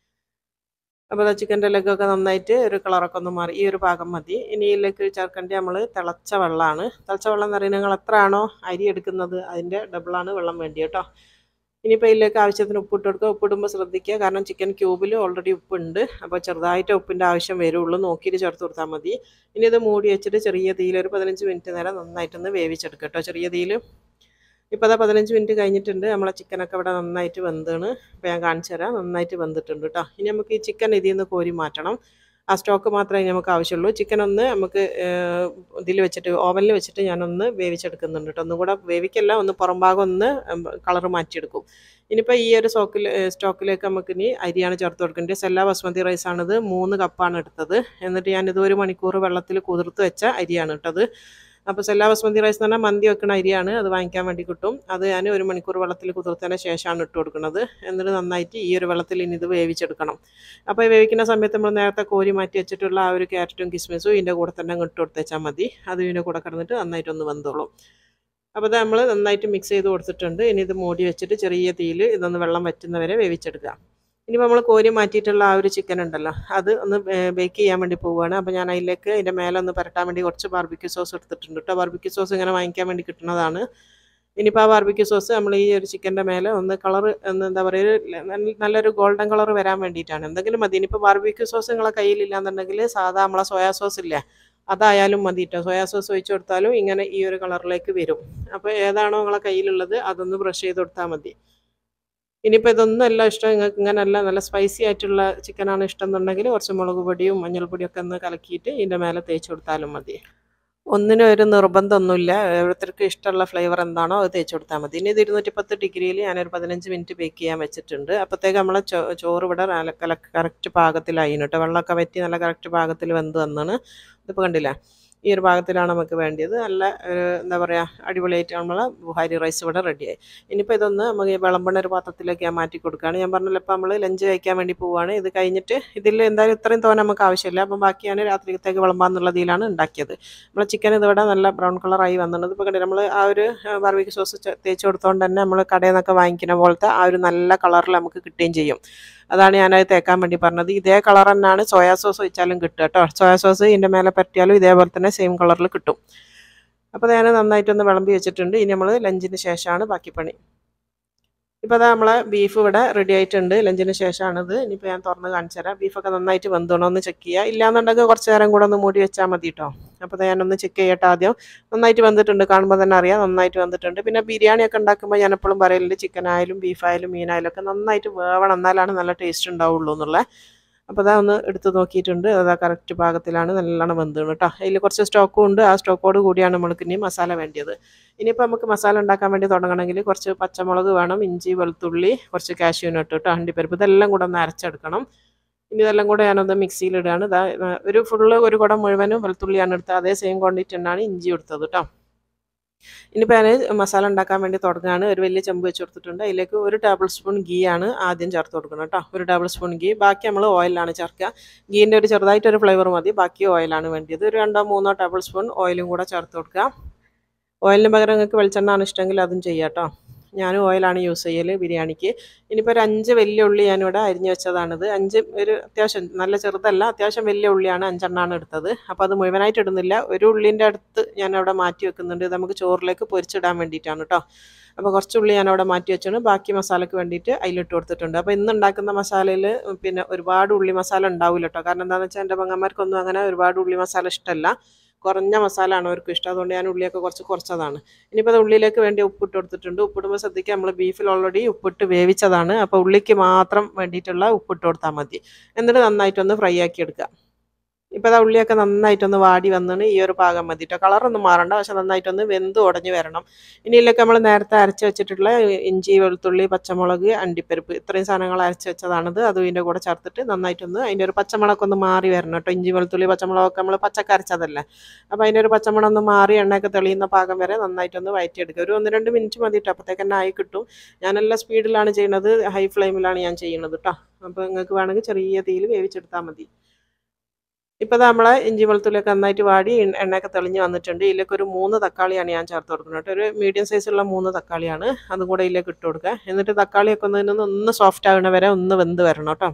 അപ്പോൾ അത് ചിക്കൻ്റെ ലെഗൊക്കെ നന്നായിട്ട് ഒരു കളറൊക്കെ ഒന്ന് മാറി ഈ ഒരു ഭാഗം മതി ഇനി ഇതിലേക്ക് ചേർക്കേണ്ടത് നമ്മൾ തിളച്ച വെള്ളമാണ് തിളച്ച വെള്ളം എന്ന് പറയുന്നത് നിങ്ങൾ എത്രയാണോ അരി എടുക്കുന്നത് അതിൻ്റെ ഡബിളാണ് വെള്ളം വേണ്ടി കേട്ടോ ഇനിയിപ്പോൾ ഇതിലേക്ക് ആവശ്യത്തിന് ഉപ്പിട്ട് കൊടുക്കുക ഉപ്പിടുമ്പോൾ ശ്രദ്ധിക്കുക കാരണം ചിക്കൻ ക്യൂബിൽ ഓൾറെഡി ഉപ്പുണ്ട് അപ്പോൾ ചെറുതായിട്ട് ഉപ്പിൻ്റെ ആവശ്യം വരുള്ളൂ നോക്കിയിട്ട് ചേർത്ത് കൊടുത്താൽ മതി ഇനി ഇത് മൂടി വെച്ചിട്ട് ചെറിയ തീയിൽ ഒരു പതിനഞ്ച് മിനിറ്റ് നേരം നന്നായിട്ടൊന്ന് വേവിച്ചെടുക്കുക കേട്ടോ ചെറിയ തീയിൽ ഇപ്പോൾ അതാ പതിനഞ്ച് മിനിറ്റ് കഴിഞ്ഞിട്ടുണ്ട് നമ്മളെ ചിക്കനൊക്കെ ഇവിടെ നന്നായിട്ട് വെന്താണ് അപ്പോൾ ഞാൻ കാണിച്ചു തരാം നന്നായിട്ട് വെന്തിട്ടുണ്ട് കേട്ടോ ഇനി നമുക്ക് ഈ ചിക്കൻ ഇതിൽ നിന്ന് കോരി മാറ്റണം ആ സ്റ്റോക്ക് മാത്രമേ നമുക്ക് ആവശ്യമുള്ളൂ ചിക്കൻ ഒന്ന് നമുക്ക് ഇതിൽ വെച്ചിട്ട് ഓവനിൽ വെച്ചിട്ട് ഞാനൊന്ന് വേവിച്ചെടുക്കുന്നുണ്ട് കേട്ടോ ഒന്നും കൂടെ വേവിക്കല്ല ഒന്ന് പുറം ഭാഗം ഒന്ന് കളർ മാറ്റിയെടുക്കും ഇനിയിപ്പോൾ ഈ ഒരു സ്റ്റോക്കിൽ സ്റ്റോക്കിലേക്ക് നമുക്ക് ഇനി അരിയാണ് ചേർത്ത് കൊടുക്കേണ്ടത് സെല്ല ബസ്മതി റൈസാണിത് മൂന്ന് കപ്പാണ് എടുത്തത് എന്നിട്ട് ഞാനിത് ഒരു മണിക്കൂർ വെള്ളത്തിൽ കുതിർത്ത് വെച്ച അരിയാണ് ഇട്ടത് അപ്പോൾ സെല്ല ബസ്മതി റൈസ് എന്ന് പറഞ്ഞാൽ മന്തി വെക്കുന്ന അരിയാണ് അത് വാങ്ങിക്കാൻ വേണ്ടി കിട്ടും അത് ഞാൻ ഒരു മണിക്കൂർ വെള്ളത്തിൽ കുതിർത്തതിന് ശേഷമാണ് ഇട്ട് കൊടുക്കുന്നത് എന്നിട്ട് നന്നായിട്ട് ഈ ഒരു വെള്ളത്തിൽ ഇനി ഇത് വേവിച്ചെടുക്കണം അപ്പോൾ വേവിക്കുന്ന സമയത്ത് നമ്മൾ നേരത്തെ കോരി മാറ്റി വെച്ചിട്ടുള്ള ആ ഒരു ക്യാരറ്റും കിസ്മിസും ഇതിൻ്റെ കൂടെ തന്നെ ഇട്ട് കൊടുത്തേച്ചാൽ മതി അത് ഇതിൻ്റെ കൂടെ കിടന്നിട്ട് നന്നായിട്ടൊന്ന് വെന്തോളും അപ്പോൾ ഇത് നമ്മൾ നന്നായിട്ട് മിക്സ് ചെയ്ത് കൊടുത്തിട്ടുണ്ട് ഇനി ഇത് മൂടി വെച്ചിട്ട് ചെറിയ തീയിൽ ഇതൊന്ന് വെള്ളം വറ്റുന്നവരെ വേവിച്ചെടുക്കുക ഇനിയിപ്പോൾ നമ്മൾ കോരി മാറ്റിയിട്ടുള്ള ആ ഒരു ചിക്കൻ ഉണ്ടല്ലോ അത് ഒന്ന് ബേക്ക് ചെയ്യാൻ വേണ്ടി പോവുകയാണ് അപ്പോൾ ഞാൻ അതിലേക്ക് അതിൻ്റെ മേലെ ഒന്ന് പരട്ടാൻ വേണ്ടി കുറച്ച് ബാർബിക്യൂ സോസ് എടുത്തിട്ടുണ്ട് കേട്ടോ ബാർബിക്യൂ സോസ് ഇങ്ങനെ വാങ്ങിക്കാൻ വേണ്ടി കിട്ടുന്നതാണ് ഇനിയിപ്പോൾ ആ ബാർബിക്യൂ സോസ് നമ്മൾ ഈ ഒരു ചിക്കൻ്റെ മേലെ ഒന്ന് കളർ ഒന്ന് എന്താ പറയുക നല്ലൊരു ഗോൾഡൻ കളർ വരാൻ വേണ്ടിയിട്ടാണ് എന്തെങ്കിലും മതി ഇനിയിപ്പോൾ ബാർബിക്യൂ സോസ് നിങ്ങളെ കയ്യിലില്ലാന്നുണ്ടെങ്കിൽ സാധാ നമ്മളെ സോയാ സോസ് ഇല്ലേ അതായാലും മതി കേട്ടോ സോയാ സോസ് ഒഴിച്ച് കൊടുത്താലും ഇങ്ങനെ ഈ ഒരു കളറിലേക്ക് വരും അപ്പോൾ ഏതാണോ നിങ്ങളെ കയ്യിലുള്ളത് അതൊന്ന് ബ്രഷ് ചെയ്ത് കൊടുത്താൽ മതി ഇനിയിപ്പോൾ ഇതൊന്നും അല്ല ഇഷ്ടം നിങ്ങൾക്ക് ഇങ്ങനെയല്ല നല്ല സ്പൈസി ആയിട്ടുള്ള ചിക്കനാണ് ഇഷ്ടം എന്നുണ്ടെങ്കിൽ കുറച്ച് മുളക് പൊടിയും മഞ്ഞൾപ്പൊടിയൊക്കെ ഒന്ന് കലക്കിയിട്ട് ഇതിൻ്റെ മേലെ തേച്ച് കൊടുത്താലും മതി ഒന്നിനും ഒരു നിർബന്ധമൊന്നുമില്ല ഓരോരുത്തർക്ക് ഇഷ്ടമുള്ള ഫ്ലേവർ എന്താണോ അത് തേച്ച് കൊടുത്താൽ മതി ഇനി ഇത് ഇരുന്നൂറ്റി പത്ത് ഡിഗ്രിയിൽ ഞാനൊരു പതിനഞ്ച് മിനിറ്റ് ബേക്ക് ചെയ്യാൻ വെച്ചിട്ടുണ്ട് അപ്പോഴത്തേക്ക് നമ്മളെ ചോ ചോറ് ഇവിടെ കറക്റ്റ് പാകത്തിലായി കേട്ടോ വെള്ളമൊക്കെ വറ്റി നല്ല കറക്റ്റ് പാകത്തിൽ വെന്ത് വന്നാണ് ഇതിപ്പോൾ കണ്ടില്ല ഈ ഒരു ഭാഗത്തിലാണ് നമുക്ക് വേണ്ടത് നല്ല ഒരു എന്താ പറയുക അടിപൊളിയായിട്ട് നമ്മൾ ബുഹാരി റൈസ് ഇവിടെ റെഡിയായി ഇനിയിപ്പോൾ ഇതൊന്ന് നമുക്ക് വിളമ്പണ ഒരു പാത്രത്തിലേക്ക് ഞാൻ മാറ്റി കൊടുക്കുകയാണ് ഞാൻ പറഞ്ഞല്ലോ ഇപ്പോൾ നമ്മൾ ലഞ്ച് കഴിക്കാൻ വേണ്ടി പോവുകയാണ് ഇത് കഴിഞ്ഞിട്ട് ഇതിൽ എന്തായാലും ഇത്രയും തോന്നെ നമുക്ക് ആവശ്യമില്ല അപ്പം ബാക്കി ഞാൻ രാത്രിക്കത്തേക്ക് വിളമ്പാന്നുള്ളതിലാണ് ഉണ്ടാക്കിയത് നമ്മൾ ചിക്കൻ ഇതിവിടെ നല്ല ബ്രൗൺ കളറായി വന്നിട്ടുണ്ട് ഇപ്പോൾ കണ്ടില്ല നമ്മൾ ആ ഒരു ബാർബിക്ക് സോസ് തേച്ച് കൊടുത്തോണ്ട് തന്നെ നമ്മൾ കടയിൽ നിന്നൊക്കെ വാങ്ങിക്കുന്ന പോലത്തെ ആ ഒരു നല്ല കളറിൽ നമുക്ക് കിട്ടുകയും ചെയ്യും അതാണ് ഞാനത് തേക്കാൻ വേണ്ടി പറഞ്ഞത് ഇതേ കളർ തന്നെയാണ് സോയാ സോസ് ഒഴിച്ചാലും കിട്ടുക കേട്ടോ സോയാ സോസ് ഇതിൻ്റെ മേലെ പറ്റിയാലും ഇതേപോലെ തന്നെ സെയിം കളറിൽ കിട്ടും അപ്പോൾ ഞാൻ നന്നായിട്ടൊന്ന് വിളമ്പി വെച്ചിട്ടുണ്ട് ഇനി നമ്മൾ ലഞ്ചിന് ശേഷമാണ് ബാക്കി പണി ഇപ്പോൾ അതാ നമ്മളെ ബീഫ് ഇവിടെ റെഡി ആയിട്ടുണ്ട് ലഞ്ചിന് ശേഷമാണിത് ഇനിയിപ്പോൾ ഞാൻ തുറന്ന് കാണിച്ചു തരാം ബീഫൊക്കെ നന്നായിട്ട് വെന്തോണോ ഒന്ന് ചെക്ക് ചെയ്യുക ഇല്ലാന്നുണ്ടെങ്കിൽ കുറച്ച് നേരം കൂടെ ഒന്ന് മൂടി വെച്ചാൽ മതി കേട്ടോ അപ്പോൾ ഞാനൊന്ന് ചെക്ക് ചെയ്യട്ടെ ആദ്യം നന്നായിട്ട് വന്നിട്ടുണ്ട് കാണുമ്പോൾ തന്നെ അറിയാം നന്നായിട്ട് വന്നിട്ടുണ്ട് പിന്നെ ബിരിയാണി ഒക്കെ ഉണ്ടാക്കുമ്പോൾ ഞാൻ എപ്പോഴും പറയലുണ്ട് ചിക്കൻ ആയാലും ബീഫായാലും മീനായാലും ഒക്കെ നന്നായിട്ട് വേവണം എന്നാലാണ് നല്ല ടേസ്റ്റ് ഉണ്ടാവുള്ളൂ എന്നുള്ളത് അപ്പോൾ അതാ ഒന്ന് എടുത്ത് നോക്കിയിട്ടുണ്ട് അതാ കറക്റ്റ് പാകത്തിലാണ് നല്ലോണം വെന്താണ് കേട്ടോ അതിൽ കുറച്ച് സ്റ്റോക്കും ഉണ്ട് ആ സ്റ്റോക്കോട് കൂടിയാണ് നമ്മൾക്ക് ഇനി മസാല വേണ്ടിയത് ഇനിയിപ്പോൾ നമുക്ക് മസാല ഉണ്ടാക്കാൻ വേണ്ടി തുടങ്ങണമെങ്കിൽ കുറച്ച് പച്ചമുളക് വേണം ഇഞ്ചി വെളുത്തുള്ളി കുറച്ച് കാഷ്യൂ നട്ട് കേട്ടോ അണ്ടിപ്പരിപ്പ് ഇതെല്ലാം കൂടെ ഒന്ന് അരച്ചെടുക്കണം ഇനി ഇതെല്ലാം കൂടെ ഞാനൊന്ന് മിക്സിയിലിടുകയാണ് ഇതാ ഒരു ഫുള്ള് ഒരു കുടം മുഴുവനും വെളുത്തുള്ളിയാണ് എടുത്തത് അതേ സെയിം ക്വാണ്ടിറ്റി തന്നെയാണ് ഇഞ്ചി എടുത്തത് കേട്ടോ ഇനിയിപ്പോൾ ഞാൻ മസാല ഉണ്ടാക്കാൻ വേണ്ടി തുടങ്ങുകയാണ് ഒരു വലിയ ചെമ്പ് വെച്ച് കൊടുത്തിട്ടുണ്ട് അതിലേക്ക് ഒരു ടേബിൾ സ്പൂൺ ഗീ ആണ് ആദ്യം ചേർത്ത് കൊടുക്കുന്നത് കേട്ടോ ഒരു ടേബിൾ സ്പൂൺ ഗീ ബാക്കി നമ്മൾ ഓയിലാണ് ചേർക്കുക ഗീൻ്റെ ഒരു ചെറുതായിട്ടൊരു ഫ്ലേവർ മതി ബാക്കി ഓയിലാണ് വേണ്ടിയത് ഒരു രണ്ടോ മൂന്നോ ടേബിൾ സ്പൂൺ ഓയിലും കൂടെ ചേർത്ത് കൊടുക്കുക ഓയിലിന് പകരം നിങ്ങൾക്ക് വെളിച്ചെണ്ണ ആണ് ഇഷ്ടമെങ്കിൽ അതും ചെയ്യാം കേട്ടോ ഞാൻ ഓയിലാണ് യൂസ് ചെയ്യൽ ബിരിയാണിക്ക് ഇനിയിപ്പോൾ ഒരു അഞ്ച് വലിയ ഉള്ളി ഞാനിവിടെ അരിഞ്ഞ് വെച്ചതാണിത് അഞ്ച് ഒരു അത്യാവശ്യം നല്ല ചെറുതല്ല അത്യാവശ്യം വലിയ ഉള്ളിയാണ് അഞ്ചെണ്ണമാണ് എടുത്തത് അപ്പോൾ അത് മുഴുവനായിട്ട് ഇടുന്നില്ല ഒരു ഉള്ളിൻ്റെ അടുത്ത് ഞാൻ അവിടെ മാറ്റി വെക്കുന്നുണ്ട് ഇത് നമുക്ക് ചോറിലേക്ക് പൊരിച്ചിടാൻ വേണ്ടിയിട്ടാണ് കേട്ടോ അപ്പോൾ കുറച്ച് ഉള്ളി ഞാൻ അവിടെ മാറ്റി വെച്ചാണ് ബാക്കി മസാലയ്ക്ക് വേണ്ടിയിട്ട് അതിലിട്ട് കൊടുത്തിട്ടുണ്ട് അപ്പോൾ ഇന്ന് ഉണ്ടാക്കുന്ന മസാലയിൽ പിന്നെ ഒരുപാട് ഉള്ളി മസാല ഉണ്ടാവില്ല കേട്ടോ കാരണം എന്താണെന്ന് വെച്ചാൽ എൻ്റെ പെങ്ങന്മാർക്കൊന്നും അങ്ങനെ ഒരുപാട് ഉള്ളി മസാല ഇഷ്ടമല്ല കുറഞ്ഞ മസാല ആണ് അവർക്ക് ഇഷ്ടം അതുകൊണ്ട് ഞാൻ ഉള്ളിയൊക്കെ കുറച്ച് കുറച്ചതാണ് ഇനിയിപ്പോൾ അത് ഉള്ളിലേക്ക് വേണ്ടി ഉപ്പിട്ട് കൊടുത്തിട്ടുണ്ട് ഉപ്പിടുമ്പോൾ ശ്രദ്ധിക്കുക നമ്മൾ ബീഫിൽ ഓൾറെഡി ഉപ്പിട്ട് വേവിച്ചതാണ് അപ്പോൾ ഉള്ളിക്ക് മാത്രം വേണ്ടിയിട്ടുള്ള ഉപ്പിട്ട് കൊടുത്താൽ മതി എന്നിട്ട് നന്നായിട്ടൊന്ന് ഫ്രൈ ആക്കി എടുക്കുക ഇപ്പോൾ അത് ഉള്ളിയൊക്കെ നന്നായിട്ടൊന്ന് വാടി വന്നിട്ട് ഈ ഒരു പാകം മതി കേട്ടോ കളറൊന്നും മാറണ്ട പക്ഷെ നന്നായിട്ടൊന്ന് വെന്ത് ഉടഞ്ഞ് വരണം ഇനി ഇതിലേക്ക് നമ്മൾ നേരത്തെ അരച്ച് വെച്ചിട്ടുള്ള ഇഞ്ചി വെളുത്തുള്ളി പച്ചമുളക് അണ്ടിപ്പരിപ്പ് ഇത്രയും സാധനങ്ങൾ അരച്ച് വെച്ചതാണിത് അതും ഇതിൻ്റെ കൂടെ ചേർത്തിട്ട് നന്നായിട്ടൊന്ന് അതിൻ്റെ ഒരു പച്ചമുളകൊക്കെ ഒന്ന് മാറി വരണം കേട്ടോ ഇഞ്ചി വെളുത്തുള്ളി പച്ചമുളകൊക്കെ നമ്മൾ പച്ചക്ക് അരച്ചതല്ലേ അപ്പോൾ അതിൻ്റെ ഒരു പച്ചമണം ഒന്ന് മാറി എണ്ണയൊക്കെ തെളിയുന്ന പാകം വരെ നന്നായിട്ടൊന്ന് വയറ്റിയെടുക്കുക ഒരു ഒന്ന് രണ്ട് മിനിറ്റ് മതി കേട്ടോ അപ്പോഴത്തേക്ക് തന്നെ ആയി കിട്ടും ഞാനെല്ലാം സ്പീഡിലാണ് ചെയ്യുന്നത് ഹൈ ഫ്ലെയിമിലാണ് ഞാൻ ചെയ്യുന്നത് കേട്ടോ അപ്പോൾ നിങ്ങൾക്ക് വേണമെങ്കിൽ ചെറിയ തീയിൽ വേവിച്ചെടുത്താൽ മതി ഇപ്പോൾ നമ്മളെ ഇഞ്ചി വെളുത്തുള്ളിയൊക്കെ നന്നായിട്ട് വാടി എണ്ണ- എണ്ണയൊക്കെ തെളിഞ്ഞ് വന്നിട്ടുണ്ട് ഇതിലേക്ക് ഒരു മൂന്ന് തക്കാളിയാണ് ഞാൻ ചേർത്ത് കൊടുക്കുന്നത് കേട്ടോ ഒരു മീഡിയം സൈസുള്ള മൂന്ന് തക്കാളിയാണ് അതും കൂടെ ഇതിലേക്ക് ഇട്ട് കൊടുക്കുക എന്നിട്ട് തക്കാളിയൊക്കെ ഒന്ന് ഇതിനൊന്ന് ഒന്ന് സോഫ്റ്റ് ആകുന്ന വരെ ഒന്ന് വെന്ത് വരണം കേട്ടോ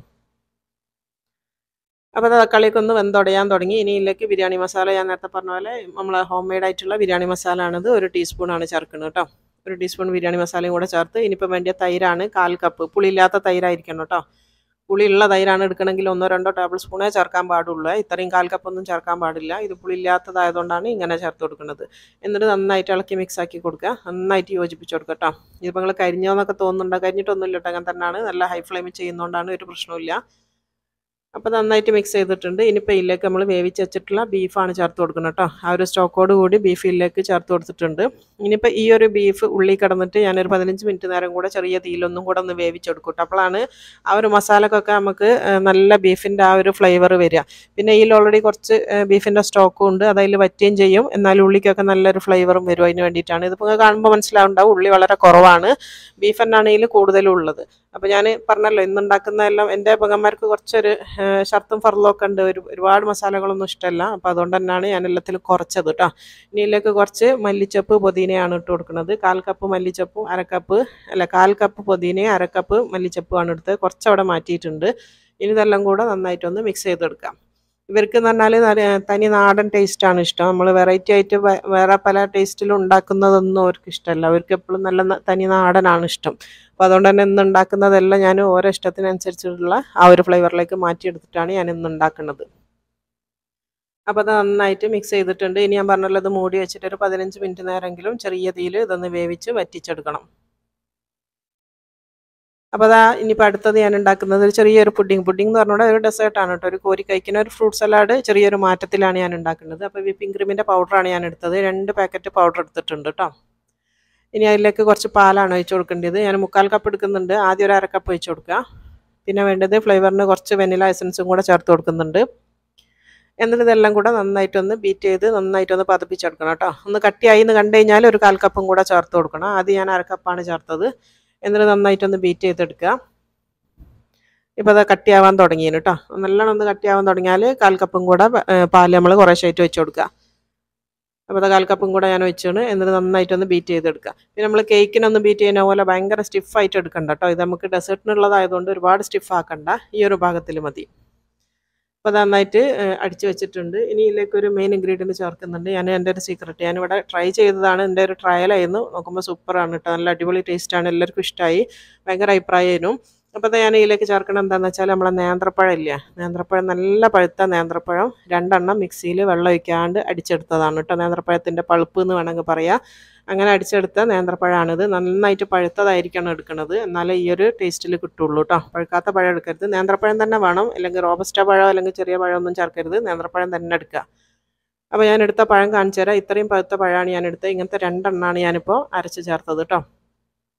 അപ്പോൾ തക്കാളിയൊക്കെ ഒന്ന് വെന്തുടയാൻ തുടങ്ങി ഇനി ഇതിലേക്ക് ബിരിയാണി മസാല ഞാൻ നേരത്തെ പറഞ്ഞ പോലെ നമ്മൾ ഹോം മെയ്ഡ് ആയിട്ടുള്ള ബിരിയാണി മസാല ആണിത് ഒരു ടീസ്പൂണാണ് ചേർക്കുന്നത് കേട്ടോ ഒരു ടീസ്പൂൺ ബിരിയാണി മസാലയും കൂടെ ചേർത്ത് ഇനിയിപ്പോൾ വേണ്ടിയ തൈരാണ് കാൽ കപ്പ് പുളിയില്ലാത്ത തൈരായിരിക്കണം കേട്ടോ പുളിയുള്ള തൈരാണ് എടുക്കണമെങ്കിൽ ഒന്നോ രണ്ടോ ടേബിൾ സ്പൂണേ ചേർക്കാൻ പാടുള്ളൂ ഇത്രയും കാൽ കപ്പൊന്നും ചേർക്കാൻ പാടില്ല ഇത് പുളിയില്ലാത്തതായതുകൊണ്ടാണ് ഇങ്ങനെ ചേർത്ത് കൊടുക്കുന്നത് എന്നിട്ട് നന്നായിട്ട് ഇളക്കി മിക്സ് ആക്കി കൊടുക്കുക നന്നായിട്ട് യോജിപ്പിച്ച് കൊടുക്കുക കേട്ടോ ഇതിപ്പോൾ നിങ്ങൾ കരിഞ്ഞോന്നൊക്കെ തോന്നുന്നുണ്ടോ കരിഞ്ഞിട്ടൊന്നുമില്ല കേട്ടോ അങ്ങനെ തന്നെയാണ് നല്ല ഹൈ ഫ്ലെയിമിൽ ചെയ്യുന്നതുകൊണ്ടാണ് ഒരു പ്രശ്നമില്ല അപ്പോൾ നന്നായിട്ട് മിക്സ് ചെയ്തിട്ടുണ്ട് ഇനിയിപ്പോൾ ഇതിലേക്ക് നമ്മൾ വേവിച്ച് വെച്ചിട്ടുള്ള ബീഫാണ് ചേർത്ത് കൊടുക്കുന്നത് കേട്ടോ ആ ഒരു സ്റ്റോക്കോട് കൂടി ബീഫ് ഇതിലേക്ക് ചേർത്ത് കൊടുത്തിട്ടുണ്ട് ഇനിയിപ്പോൾ ഈ ഒരു ബീഫ് ഉള്ളി കിടന്നിട്ട് ഞാനൊരു പതിനഞ്ച് മിനിറ്റ് നേരം കൂടെ ചെറിയ തീയിലൊന്നും കൂടെ ഒന്ന് വേവിച്ചെടുക്കും കേട്ടോ അപ്പോഴാണ് ആ ഒരു മസാലക്കൊക്കെ നമുക്ക് ഏഹ്, നല്ല ബീഫിൻ്റെ ആ ഒരു ഫ്ലേവർ വരിക പിന്നെ ഇതിൽ ഓൾറെഡി കുറച്ച് ബീഫിൻ്റെ സ്റ്റോക്കും ഉണ്ട് അത് അതിൽ വറ്റുകയും ചെയ്യും എന്നാൽ ഉള്ളിക്കൊക്കെ നല്ലൊരു ഫ്ലേവറും വരും അതിന് വേണ്ടിയിട്ടാണ് ഇതിപ്പോൾ നിങ്ങൾക്ക് കാണുമ്പോൾ മനസ്സിലാവുണ്ടാവും ഉള്ളി വളരെ കുറവാണ് ബീഫ് തന്നെയാണ് ഇതിൽ കൂടുതലും ഉള്ളത് അപ്പോൾ ഞാൻ പറഞ്ഞല്ലോ ഇന്നുണ്ടാക്കുന്ന എല്ലാം എൻ്റെ പെങ്ങന്മാർക്ക് കുറച്ചൊരു ഏഹ്, ഷർത്തും ഫർളും ഒക്കെ ഉണ്ട് ഒരു ഒരുപാട് മസാലകളൊന്നും ഇഷ്ടമല്ല അപ്പോൾ അതുകൊണ്ട് തന്നെയാണ് ഞാൻ എല്ലാത്തിലും കുറച്ചത് കേട്ടോ ഇനി ഇതിലേക്ക് കുറച്ച് മല്ലിച്ചപ്പ് പുതിനയാണ് ഇട്ട് കൊടുക്കുന്നത് കാൽ കപ്പ് മല്ലിച്ചപ്പും അര കപ്പ് അല്ല കാൽ കപ്പ് പുതിനയും അര കപ്പ് മല്ലിച്ചപ്പുമാണ് എടുത്തത് കുറച്ച് അവിടെ മാറ്റിയിട്ടുണ്ട് ഇനി ഇതെല്ലാം കൂടെ നന്നായിട്ടൊന്ന് മിക്സ് ചെയ്തെടുക്കാം ഇവർക്ക് എന്ന് പറഞ്ഞാൽ നല്ല- തനി നാടൻ ടേസ്റ്റാണ് ഇഷ്ടം നമ്മൾ വെറൈറ്റി ആയിട്ട് വേ- വേറെ പല ടേസ്റ്റിലും ഉണ്ടാക്കുന്നതൊന്നും അവർക്ക് ഇഷ്ടമല്ല അവർക്ക് എപ്പോഴും നല്ല ന- തനി നാടനാണ് ഇഷ്ടം അപ്പോൾ അതുകൊണ്ട് തന്നെ ഇന്ന് ഉണ്ടാക്കുന്നതെല്ലാം ഞാൻ ഓരോ ഇഷ്ടത്തിനനുസരിച്ചിട്ടുള്ള ആ ഒരു ഫ്ലേവറിലേക്ക് മാറ്റിയെടുത്തിട്ടാണ് ഞാൻ ഇന്ന് ഉണ്ടാക്കുന്നത് അപ്പോൾ അത് നന്നായിട്ട് മിക്സ് ചെയ്തിട്ടുണ്ട് ഇനി ഞാൻ പറഞ്ഞല്ലോ ഇത് മൂടി വെച്ചിട്ട് ഒരു പതിനഞ്ച് മിനിറ്റ് നേരമെങ്കിലും ചെറിയ തീയിൽ ഇതൊന്ന് വേവിച്ച് വറ്റിച്ചെടുക്കണം അപ്പോൾ അതാ ഇനിയിപ്പോൾ അടുത്തത് ഞാൻ ഉണ്ടാക്കുന്നത് ഒരു ചെറിയൊരു പുഡിംഗ് പുഡിംഗ് എന്ന് പറഞ്ഞാൽ ഒരു ഡെസേർട്ടാണ് കേട്ടോ ഒരു കോരി കഴിക്കുന്ന ഒരു ഫ്രൂട്ട് സലാഡ് ചെറിയൊരു മാറ്റത്തിലാണ് ഞാൻ ഉണ്ടാക്കുന്നത് അപ്പോൾ വിപ്പിംഗ് ക്രീമിൻ്റെ പൗഡറാണ് ഞാൻ എടുത്തത് രണ്ട് പാക്കറ്റ് പൗഡർ എടുത്തിട്ടുണ്ട് കേട്ടോ ഇനി അതിലേക്ക് കുറച്ച് പാലാണ് ഒഴിച്ച് കൊടുക്കേണ്ടത് ഞാൻ മുക്കാൽ കപ്പ് എടുക്കുന്നുണ്ട് ആദ്യം ഒരു അര കപ്പ് ഒഴിച്ച് കൊടുക്കുക പിന്നെ വേണ്ടത് ഫ്ലേവറിന് കുറച്ച് വെനില എസൻസും കൂടെ ചേർത്ത് കൊടുക്കുന്നുണ്ട് എന്നിട്ട് ഇതെല്ലാം കൂടെ നന്നായിട്ടൊന്ന് ബീറ്റ് ചെയ്ത് നന്നായിട്ടൊന്ന് പതപ്പിച്ചെടുക്കണം കേട്ടോ ഒന്ന് കട്ടിയായി എന്ന് കണ്ടു കഴിഞ്ഞാൽ ഒരു കാൽ കപ്പും കൂടെ ചേർത്ത് കൊടുക്കണം ആദ്യം ഞാൻ അര കപ്പാണ് ചേർത്തത് എന്നിട്ട് നന്നായിട്ടൊന്ന് ബീറ്റ് ചെയ്തെടുക്കുക ഇപ്പോൾ അത് കട്ടിയാവാൻ തുടങ്ങിയാണ് കേട്ടോ നല്ലോണം ഒന്ന് കട്ടിയാവാൻ തുടങ്ങിയാൽ കാൽ കപ്പും കൂടെ ഏഹ്, പാല് നമ്മൾ കുറേശ്ശായിട്ട് വെച്ച് കൊടുക്കുക അപ്പോൾ അത് കാൽ കപ്പും കൂടെ ഞാൻ വെച്ചാണ് എന്നിട്ട് നന്നായിട്ടൊന്ന് ബീറ്റ് ചെയ്തെടുക്കുക പിന്നെ നമ്മൾ കേക്കിനൊന്ന് ബീറ്റ് ചെയ്യുന്ന പോലെ ഭയങ്കര സ്റ്റിഫായിട്ട് എടുക്കണ്ട കേട്ടോ ഇത് നമുക്ക് ഡെസേർട്ടിനുള്ളതായതുകൊണ്ട് ഒരുപാട് സ്റ്റിഫ് ആക്കണ്ട ഈ ഒരു ഭാഗത്തിൽ മതി അപ്പോൾ അത് നന്നായിട്ട് ഏഹ്, അടിച്ച് വെച്ചിട്ടുണ്ട് ഇനി ഇതിലേക്ക് ഒരു മെയിൻ ഇൻഗ്രീഡിയൻറ്റ് ചേർക്കുന്നുണ്ട് ഞാൻ എൻ്റെ ഒരു സീക്രട്ട് ഞാനിവിടെ ട്രൈ ചെയ്തതാണ് എൻ്റെ ഒരു ട്രയലായിരുന്നു നോക്കുമ്പോൾ സൂപ്പറാണ് കേട്ടോ നല്ല അടിപൊളി ടേസ്റ്റാണ് എല്ലാവർക്കും ഇഷ്ടമായി ഭയങ്കര അഭിപ്രായമായിരുന്നു അപ്പോൾ അത് ഞാൻ ഇതിലേക്ക് ചേർക്കണം എന്താണെന്ന് വെച്ചാൽ നമ്മളെ നേന്ത്രപ്പഴം ഇല്ല നേന്ത്രപ്പഴം നല്ല പഴുത്ത നേന്ത്രപ്പഴം രണ്ടെണ്ണം മിക്സിയിൽ വെള്ളം ഒഴിക്കാണ്ട് അടിച്ചെടുത്തതാണ് കേട്ടോ നേന്ത്രപ്പഴത്തിൻ്റെ പൾപ്പ് എന്ന് വേണമെങ്കിൽ പറയാം അങ്ങനെ അടിച്ചെടുത്ത നേന്ത്രപ്പഴമാണിത് നന്നായിട്ട് പഴുത്തതായിരിക്കണം എടുക്കുന്നത് എന്നാലേ ഈ ഒരു ടേസ്റ്റിൽ കിട്ടുള്ളൂ കേട്ടോ പഴുക്കാത്ത പഴം എടുക്കരുത് നേന്ത്രപ്പഴം തന്നെ വേണം അല്ലെങ്കിൽ റോബസ്റ്റ പഴം അല്ലെങ്കിൽ ചെറിയ പഴമൊന്നും ചേർക്കരുത് നേന്ത്രപ്പഴം തന്നെ എടുക്കുക അപ്പോൾ ഞാൻ എടുത്ത പഴം കാണിച്ചു തരാം ഇത്രയും പഴുത്ത പഴമാണ് ഞാൻ എടുത്തത് ഇങ്ങനത്തെ രണ്ടെണ്ണമാണ് ഞാനിപ്പോൾ അരച്ച് ചേർത്തത് കേട്ടോ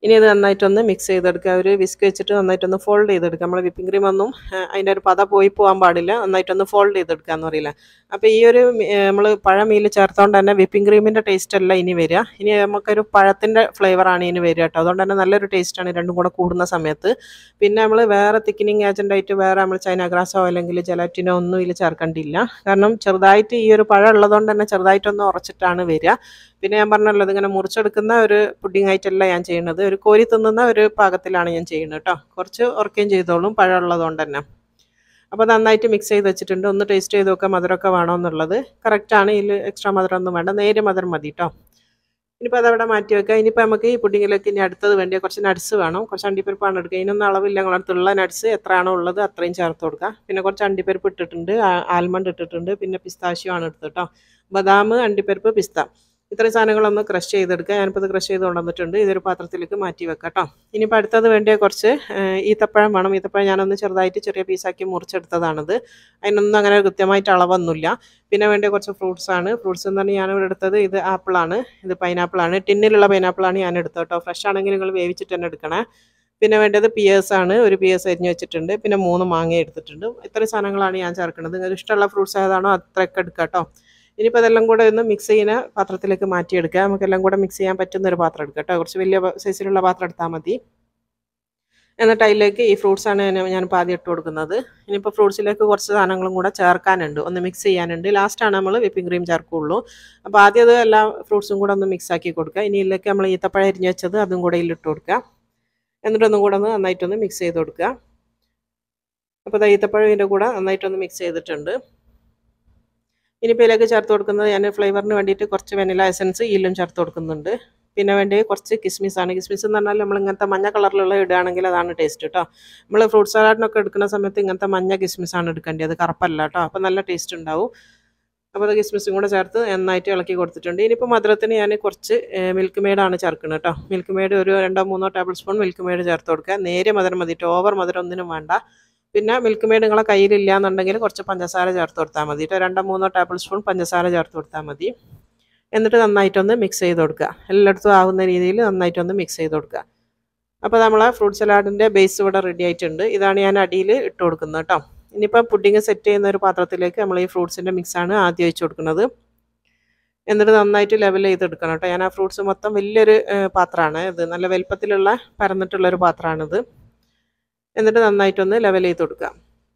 ഇനി ഇത് നന്നായിട്ടൊന്ന് മിക്സ് ചെയ്തെടുക്കുക ഒരു വിസ്ക് വെച്ചിട്ട് നന്നായിട്ടൊന്ന് ഫോൾഡ് ചെയ്തെടുക്കുക നമ്മൾ വിപ്പിംഗ് ക്രീം ഒന്നും അതിൻ്റെ ഒരു പത പോയി പോകാൻ പാടില്ല നന്നായിട്ടൊന്ന് ഫോൾഡ് ചെയ്തെടുക്കുക എന്ന് പറയില്ല അപ്പോൾ ഈ ഒരു നമ്മൾ പഴമീൽ ചേർത്തോണ്ട് തന്നെ വിപ്പിംഗ് ക്രീമിൻ്റെ ടേസ്റ്റ് അല്ല ഇനി വരിക ഇനി നമുക്കൊരു പഴത്തിൻ്റെ ഫ്ലേവറാണ് ഇനി വരിക കേട്ടോ അതുകൊണ്ട് തന്നെ നല്ലൊരു ടേസ്റ്റാണ് രണ്ടും കൂടെ കൂടുന്ന സമയത്ത് പിന്നെ നമ്മൾ വേറെ തിക്കനിങ് ഏജൻ്റായിട്ട് വേറെ നമ്മൾ ചൈന ഗ്രാസോ അല്ലെങ്കിൽ ജലാറ്റിനോ ഒന്നും ഇതിൽ ചേർക്കേണ്ടിയില്ല കാരണം ചെറുതായിട്ട് ഈ ഒരു പഴം ഉള്ളതുകൊണ്ട് തന്നെ ചെറുതായിട്ടൊന്ന് ഉറച്ചിട്ടാണ് വരിക പിന്നെ ഞാൻ പറഞ്ഞല്ലോ ഇതിങ്ങനെ മുറിച്ചെടുക്കുന്ന ഒരു പുഡിംഗ് ആയിട്ടല്ല ഞാൻ ചെയ്യുന്നത് ഒരു കോരി തിന്നുന്ന ഒരു പാകത്തിലാണ് ഞാൻ ചെയ്യുന്നത് കേട്ടോ കുറച്ച് ഉറക്കുകയും ചെയ്തോളും പഴം ഉള്ളതുകൊണ്ട് തന്നെ അപ്പോൾ നന്നായിട്ട് മിക്സ് ചെയ്ത് വെച്ചിട്ടുണ്ട് ഒന്ന് ടേസ്റ്റ് ചെയ്ത് നോക്കാം മധുരമൊക്കെ വേണോ എന്നുള്ളത് കറക്റ്റാണ് ഇതിൽ എക്സ്ട്രാ മധുരം ഒന്നും വേണ്ട നേരെ മധുരം മതി കേട്ടോ ഇനിയിപ്പോൾ അതവിടെ മാറ്റി വെക്കാം ഇനിയിപ്പോൾ നമുക്ക് ഈ പുഡിങ്ങിലേക്ക് ഇനി അടുത്തത് വേണ്ടിയ കുറച്ച് നട്സ് വേണം കുറച്ച് അണ്ടിപ്പരിപ്പാണ് എടുക്കുക ഇതിനൊന്നും അളവില്ല നിങ്ങളുടെ അടുത്തുള്ള നട്സ് എത്രയാണോ ഉള്ളത് അത്രയും ചേർത്ത് കൊടുക്കുക പിന്നെ കുറച്ച് അണ്ടിപ്പരിപ്പ് ഇട്ടിട്ടുണ്ട് ആൽമണ്ട് ഇട്ടിട്ടുണ്ട് പിന്നെ പിസ്താഷ്യോ ആണ് എടുത്തത് കേട്ടോ ബദാം അണ്ടിപ്പരിപ്പ് പിസ്ത ഇത്രയും സാധനങ്ങളൊന്ന് ക്രഷ് ചെയ്തെടുക്കുക ഞാനിപ്പോൾ ഇത് ക്രഷ് ചെയ്ത് കൊണ്ടുവന്നിട്ടുണ്ട് ഇതൊരു പാത്രത്തിലേക്ക് മാറ്റി വെക്കാം കേട്ടോ ഇനിയിപ്പോൾ അടുത്തത് വേണ്ടിയ കുറച്ച് ഈത്തപ്പഴം വേണം ഈത്തപ്പഴം ഞാനൊന്ന് ചെറുതായിട്ട് ചെറിയ പീസാക്കി മുറിച്ചെടുത്തതാണിത് അതിനൊന്നും അങ്ങനെ കൃത്യമായിട്ട് അളവൊന്നുമില്ല പിന്നെ വേണ്ടിയ കുറച്ച് ഫ്രൂട്ട്സ് ആണ് ഫ്രൂട്ട്സ് എന്ന് പറഞ്ഞാൽ ഞാനിവിടെ എടുത്തത് ഇത് ആപ്പിളാണ് ഇത് പൈനാപ്പിളാണ് ടിന്നിലുള്ള പൈനാപ്പിളാണ് ഞാൻ എടുത്തത് കേട്ടോ ഫ്രഷ് ആണെങ്കിൽ നിങ്ങൾ വേവിച്ചിട്ട് തന്നെ എടുക്കണേ പിന്നെ വേണ്ടത് പിയേഴ്സ് ആണ് ഒരു പിയേഴ്സ് അരിഞ്ഞ് വെച്ചിട്ടുണ്ട് പിന്നെ മൂന്ന് മാങ്ങ എടുത്തിട്ടുണ്ട് ഇത്രയും സാധനങ്ങളാണ് ഞാൻ ചേർക്കുന്നത് നിങ്ങൾക്ക് ഇഷ്ടമുള്ള ഫ്രൂട്ട്സ് ഏതാണോ അത്രയൊക്കെ എടുക്കാം കേട്ടോ ഇനിയിപ്പോൾ അതെല്ലാം കൂടെ ഒന്ന് മിക്സ് ചെയ്യുന്ന പാത്രത്തിലേക്ക് മാറ്റിയെടുക്കുക നമുക്കെല്ലാം കൂടെ മിക്സ് ചെയ്യാൻ പറ്റുന്ന ഒരു പാത്രം എടുക്കുക കേട്ടോ കുറച്ച് വലിയ സൈസിലുള്ള പാത്രം എടുത്താൽ മതി എന്നിട്ട് അതിലേക്ക് ഈ ഫ്രൂട്ട്സ് ആണ് ഞാൻ ഞാനിപ്പോൾ ആദ്യം ഇട്ട് കൊടുക്കുന്നത് ഇനിയിപ്പോൾ ഫ്രൂട്ട്സിലേക്ക് കുറച്ച് സാധനങ്ങളും കൂടെ ചേർക്കാനുണ്ട് ഒന്ന് മിക്സ് ചെയ്യാനുണ്ട് ലാസ്റ്റാണ് നമ്മൾ വിപ്പിംഗ് ക്രീം ചേർക്കുള്ളൂ അപ്പോൾ ആദ്യം അത് എല്ലാ ഫ്രൂട്ട്സും കൂടെ ഒന്ന് മിക്സ് ആക്കി കൊടുക്കുക ഇനി ഇതിലേക്ക് നമ്മൾ ഈത്തപ്പഴം അരിഞ്ഞ് വെച്ചത് അതും കൂടെ ഇതിലിട്ട് കൊടുക്കുക എന്നിട്ടൊന്നും കൂടെ ഒന്ന് നന്നായിട്ടൊന്ന് മിക്സ് ചെയ്ത് കൊടുക്കുക അപ്പോൾ ഈത്തപ്പഴം ഇതിൻ്റെ കൂടെ നന്നായിട്ടൊന്ന് മിക്സ് ചെയ്തിട്ടുണ്ട് ഇനിയിപ്പോൾ ഇതിലേക്ക് ചേർത്ത് കൊടുക്കുന്നത് ഞാൻ ഫ്ലേവറിന് വേണ്ടിയിട്ട് കുറച്ച് വെനില എസൻസ് ഈലും ചേർത്ത് കൊടുക്കുന്നുണ്ട് പിന്നെ വേണ്ടി കുറച്ച് കിസ്മിസ് ആണ് കിസ്മിസ് എന്ന് പറഞ്ഞാൽ നമ്മൾ ഇങ്ങനത്തെ മഞ്ഞ കളറിലുള്ള ഇടുകയാണെങ്കിൽ അതാണ് ടേസ്റ്റ് കേട്ടോ നമ്മൾ ഫ്രൂട്ട് സലാഡിനൊക്കെ എടുക്കുന്ന സമയത്ത് ഇങ്ങനത്തെ മഞ്ഞ കിസ്മിസ് ആണ് എടുക്കേണ്ടത് കറുപ്പല്ല കേട്ടോ അപ്പോൾ നല്ല ടേസ്റ്റ് ഉണ്ടാവും അപ്പോൾ അത് കിസ്മിസും കൂടെ ചേർത്ത് നന്നായിട്ട് ഇളക്കി കൊടുത്തിട്ടുണ്ട് ഇനിയിപ്പോൾ മധുരത്തിന് ഞാൻ കുറച്ച് മിൽക്ക് മെയ്ഡാണ് ചേർക്കുന്നത് കേട്ടോ മിൽക്ക് മെയ്ഡ് ഒരു രണ്ടോ മൂന്നോ ടേബിൾ സ്പൂൺ മിൽക്ക് മെയ്ഡ് ചേർത്ത് കൊടുക്കുക നേരെ മധുരം മതിയിട്ട് ഓവർ മധുരം ഒന്നിനും വേണ്ട പിന്നെ മിൽക്ക് മെയ്ഡ് നിങ്ങളെ കയ്യിലില്ല എന്നുണ്ടെങ്കിൽ കുറച്ച് പഞ്ചസാര ചേർത്ത് കൊടുത്താൽ മതി കേട്ടോ രണ്ടോ മൂന്നോ ടേബിൾ സ്പൂൺ പഞ്ചസാര ചേർത്ത് കൊടുത്താൽ മതി എന്നിട്ട് നന്നായിട്ടൊന്ന് മിക്സ് ചെയ്ത് കൊടുക്കുക എല്ലായിടത്തും ആവുന്ന രീതിയിൽ നന്നായിട്ടൊന്ന് മിക്സ് ചെയ്ത് കൊടുക്കുക അപ്പോൾ നമ്മളെ ഫ്രൂട്ട് സലാഡിൻ്റെ ബേസ് ഇവിടെ റെഡി ആയിട്ടുണ്ട് ഇതാണ് ഞാൻ അടിയിൽ ഇട്ട് കൊടുക്കുന്നത് കേട്ടോ ഇനിയിപ്പോൾ പുഡിങ് സെറ്റ് ചെയ്യുന്ന ഒരു പാത്രത്തിലേക്ക് നമ്മൾ ഈ ഫ്രൂട്ട്സിൻ്റെ മിക്സാണ് ആദ്യം ഒഴിച്ച് കൊടുക്കുന്നത് എന്നിട്ട് നന്നായിട്ട് ലെവൽ ചെയ്തെടുക്കണം കേട്ടോ ഞാൻ ആ ഫ്രൂട്ട്സ് മൊത്തം വലിയൊരു പാത്രമാണ് ഇത് നല്ല വലുപ്പത്തിലുള്ള പരന്നിട്ടുള്ളൊരു പാത്രമാണിത് എന്നിട്ട് നന്നായിട്ടൊന്ന് ലെവൽ ചെയ്ത് കൊടുക്കുക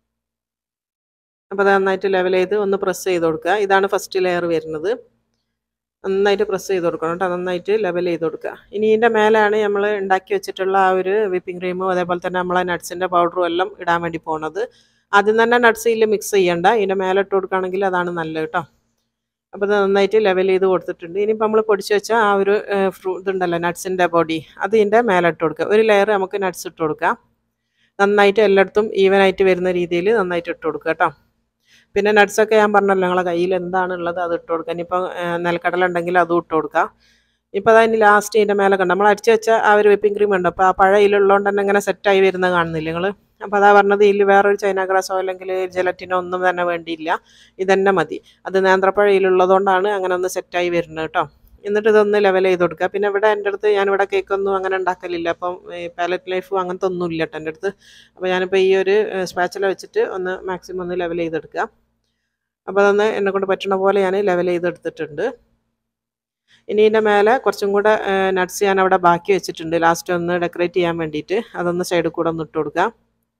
അപ്പോൾ അത് നന്നായിട്ട് ലെവൽ ചെയ്ത് ഒന്ന് പ്രസ് ചെയ്ത് കൊടുക്കുക ഇതാണ് ഫസ്റ്റ് ലെയർ വരുന്നത് നന്നായിട്ട് പ്രസ് ചെയ്ത് കൊടുക്കണം കേട്ടോ നന്നായിട്ട് ലെവൽ ചെയ്ത് കൊടുക്കുക ഇനി ഇതിൻ്റെ മേലെയാണ് നമ്മൾ ഉണ്ടാക്കി വെച്ചിട്ടുള്ള ആ ഒരു വിപ്പിംഗ് ക്രീമും അതേപോലെ തന്നെ നമ്മളെ നട്ട്സിൻ്റെ പൗഡറും എല്ലാം ഇടാൻ വേണ്ടി പോണത് ആദ്യം തന്നെ നട്ട്സ് ഇതിൽ മിക്സ് ചെയ്യണ്ട ഇതിൻ്റെ മേലെ ഇട്ട് കൊടുക്കുകയാണെങ്കിൽ അതാണ് നല്ലത് കേട്ടോ അപ്പോൾ ഇത് നന്നായിട്ട് ലെവൽ ചെയ്ത് കൊടുത്തിട്ടുണ്ട് ഇനിയിപ്പോൾ നമ്മൾ പൊടിച്ച് വെച്ച ആ ഒരു ഫ്രൂ ഇതുണ്ടല്ലോ നട്ട്സിൻ്റെ ബോഡി അത് ഇതിൻ്റെ മേലെ ഇട്ട് കൊടുക്കുക ഒരു ലെയർ നമുക്ക് നട്ട്സ് ഇട്ട് കൊടുക്കാം നന്നായിട്ട് എല്ലായിടത്തും ഈവൻ ആയിട്ട് വരുന്ന രീതിയിൽ നന്നായിട്ട് ഇട്ട് കൊടുക്കുക കേട്ടോ പിന്നെ നട്ട്സൊക്കെ ഞാൻ പറഞ്ഞല്ലോ നിങ്ങളെ കയ്യിൽ എന്താണുള്ളത് അത് ഇട്ട് കൊടുക്കുക ഇനിയിപ്പോൾ നിലക്കടല ഉണ്ടെങ്കിൽ അതും ഇട്ട് കൊടുക്കുക ഇപ്പോൾ അതിന് ലാസ്റ്റ് ഇതിൻ്റെ മേലെ കണ്ട നമ്മൾ അടിച്ച് വെച്ച ആ ഒരു വിപ്പിംഗ് ക്രീം ഉണ്ട് അപ്പോൾ ആ പഴയ ഇതിലുള്ളതുകൊണ്ട് തന്നെ ഇങ്ങനെ സെറ്റായി വരുന്നത് കാണുന്നില്ല നിങ്ങൾ അപ്പോൾ അതാ പറഞ്ഞത് ഇതിൽ വേറൊരു ചൈന ഗ്രാസോ അല്ലെങ്കിൽ ജലറ്റിനോ ഒന്നും തന്നെ വേണ്ടിയില്ല ഇതന്നെ മതി അത് നേന്ത്രപ്പഴ ഇതിലുള്ളതുകൊണ്ടാണ് അങ്ങനെ ഒന്ന് സെറ്റായി വരുന്നത് കേട്ടോ എന്നിട്ട് ഇതൊന്ന് ലെവൽ ചെയ്ത് കൊടുക്കുക പിന്നെ ഇവിടെ എൻ്റെ അടുത്ത് ഞാനിവിടെ കേക്കൊന്നും അങ്ങനെ ഉണ്ടാക്കലില്ല അപ്പം പാലറ്റ് ലൈഫും അങ്ങനത്തെ ഒന്നും ഇല്ല കേട്ടോ എൻ്റെ അടുത്ത് അപ്പോൾ ഞാനിപ്പോൾ ഈ ഒരു സ്പാച്ചില വെച്ചിട്ട് ഒന്ന് മാക്സിമം ഒന്ന് ലെവൽ ചെയ്തെടുക്കുക അപ്പോൾ അതൊന്ന് എന്നെ കൊണ്ട് പറ്റണ പോലെ ഞാൻ ലെവൽ ചെയ്തെടുത്തിട്ടുണ്ട് ഇനി ഇതിൻ്റെ മേലെ കുറച്ചും കൂടെ നട്ട്സ് ഞാൻ അവിടെ ബാക്കി വെച്ചിട്ടുണ്ട് ലാസ്റ്റ് ഒന്ന് ഡെക്കറേറ്റ് ചെയ്യാൻ വേണ്ടിയിട്ട് അതൊന്ന് സൈഡിൽ കൂടെ ഒന്ന് ഇട്ട് കൊടുക്കുക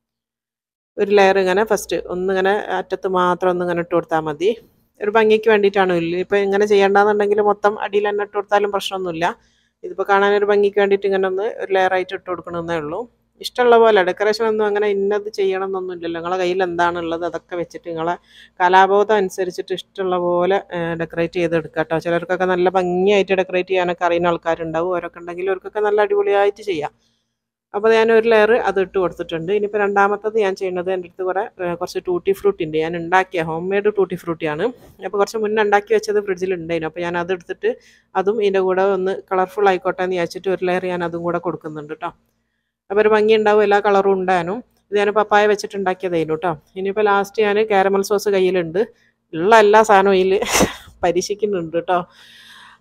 ഒരു ലെയർ ഇങ്ങനെ ഫസ്റ്റ് ഒന്നിങ്ങനെ അറ്റത്ത് മാത്രം ഒന്ന് ഇങ്ങനെ ഇട്ട് കൊടുത്താൽ മതി ഒരു ഭംഗിക്ക് വേണ്ടിയിട്ടാണ് ഇല്ല ഇപ്പോൾ ഇങ്ങനെ ചെയ്യേണ്ടതെന്നുണ്ടെങ്കിൽ മൊത്തം അടിയിൽ തന്നെ ഇട്ട് കൊടുത്താലും പ്രശ്നമൊന്നുമില്ല ഇതിപ്പോൾ കാണാൻ ഒരു ഭംഗിക്ക് വേണ്ടിയിട്ട് ഇങ്ങനെ ഒന്ന് ഒരു ലെയറായിട്ട് ഇട്ട് കൊടുക്കണമെന്നേ ഉള്ളൂ ഇഷ്ടമുള്ള പോലെ ഡെക്കറേഷൻ ഒന്നും അങ്ങനെ ഇന്നത് ചെയ്യണം എന്നൊന്നും ഇല്ലല്ലോ നിങ്ങളെ കയ്യിൽ എന്താണുള്ളത് അതൊക്കെ വെച്ചിട്ട് നിങ്ങളെ കലാബോധം അനുസരിച്ചിട്ട് ഇഷ്ടമുള്ള പോലെ ഡെക്കറേറ്റ് ചെയ്തെടുക്കുക കേട്ടോ ചിലർക്കൊക്കെ നല്ല ഭംഗിയായിട്ട് ഡെക്കറേറ്റ് ചെയ്യാനൊക്കെ അറിയുന്ന ആൾക്കാരുണ്ടാവും അവരൊക്കെ ഉണ്ടെങ്കിൽ അവർക്കൊക്കെ നല്ല അടിപൊളിയായിട്ട് ചെയ്യാം അപ്പോൾ ഞാൻ ഒരു ലെയർ അത് ഇട്ട് കൊടുത്തിട്ടുണ്ട് ഇനിയിപ്പോൾ രണ്ടാമത്തത് ഞാൻ ചെയ്യുന്നത് എൻ്റെ അടുത്ത് കുറേ കുറച്ച് ടൂട്ടി ഫ്രൂട്ടി ഉണ്ട് ഞാൻ ഉണ്ടാക്കിയ ഹോം മെയ്ഡ് ടൂട്ടി ഫ്രൂട്ടിയാണ് അപ്പോൾ കുറച്ച് മുന്നേ ഉണ്ടാക്കി വെച്ചത് ഫ്രിഡ്ജിൽ ഉണ്ടായിരുന്നു അപ്പോൾ ഞാൻ അത് എടുത്തിട്ട് അതും ഇതിൻ്റെ കൂടെ ഒന്ന് കളർഫുൾ ആയിക്കോട്ടെ എന്ന് വിചാരിച്ചിട്ട് ഒരു ലെയർ ഞാൻ അതും കൂടെ കൊടുക്കുന്നുണ്ട് കേട്ടോ അപ്പോൾ ഒരു ഭംഗി ഉണ്ടാവും എല്ലാ കളറും ഉണ്ടാനും ഇത് ഞാൻ പപ്പായ വെച്ചിട്ട് ഉണ്ടാക്കിയതായിരുന്നു കേട്ടോ ഇനിയിപ്പോൾ ലാസ്റ്റ് ഞാൻ കാരമൽ സോസ് കയ്യിലുണ്ട് ഉള്ള എല്ലാ സാധനവും ഇതിൽ പരീക്ഷിക്കുന്നുണ്ട് കേട്ടോ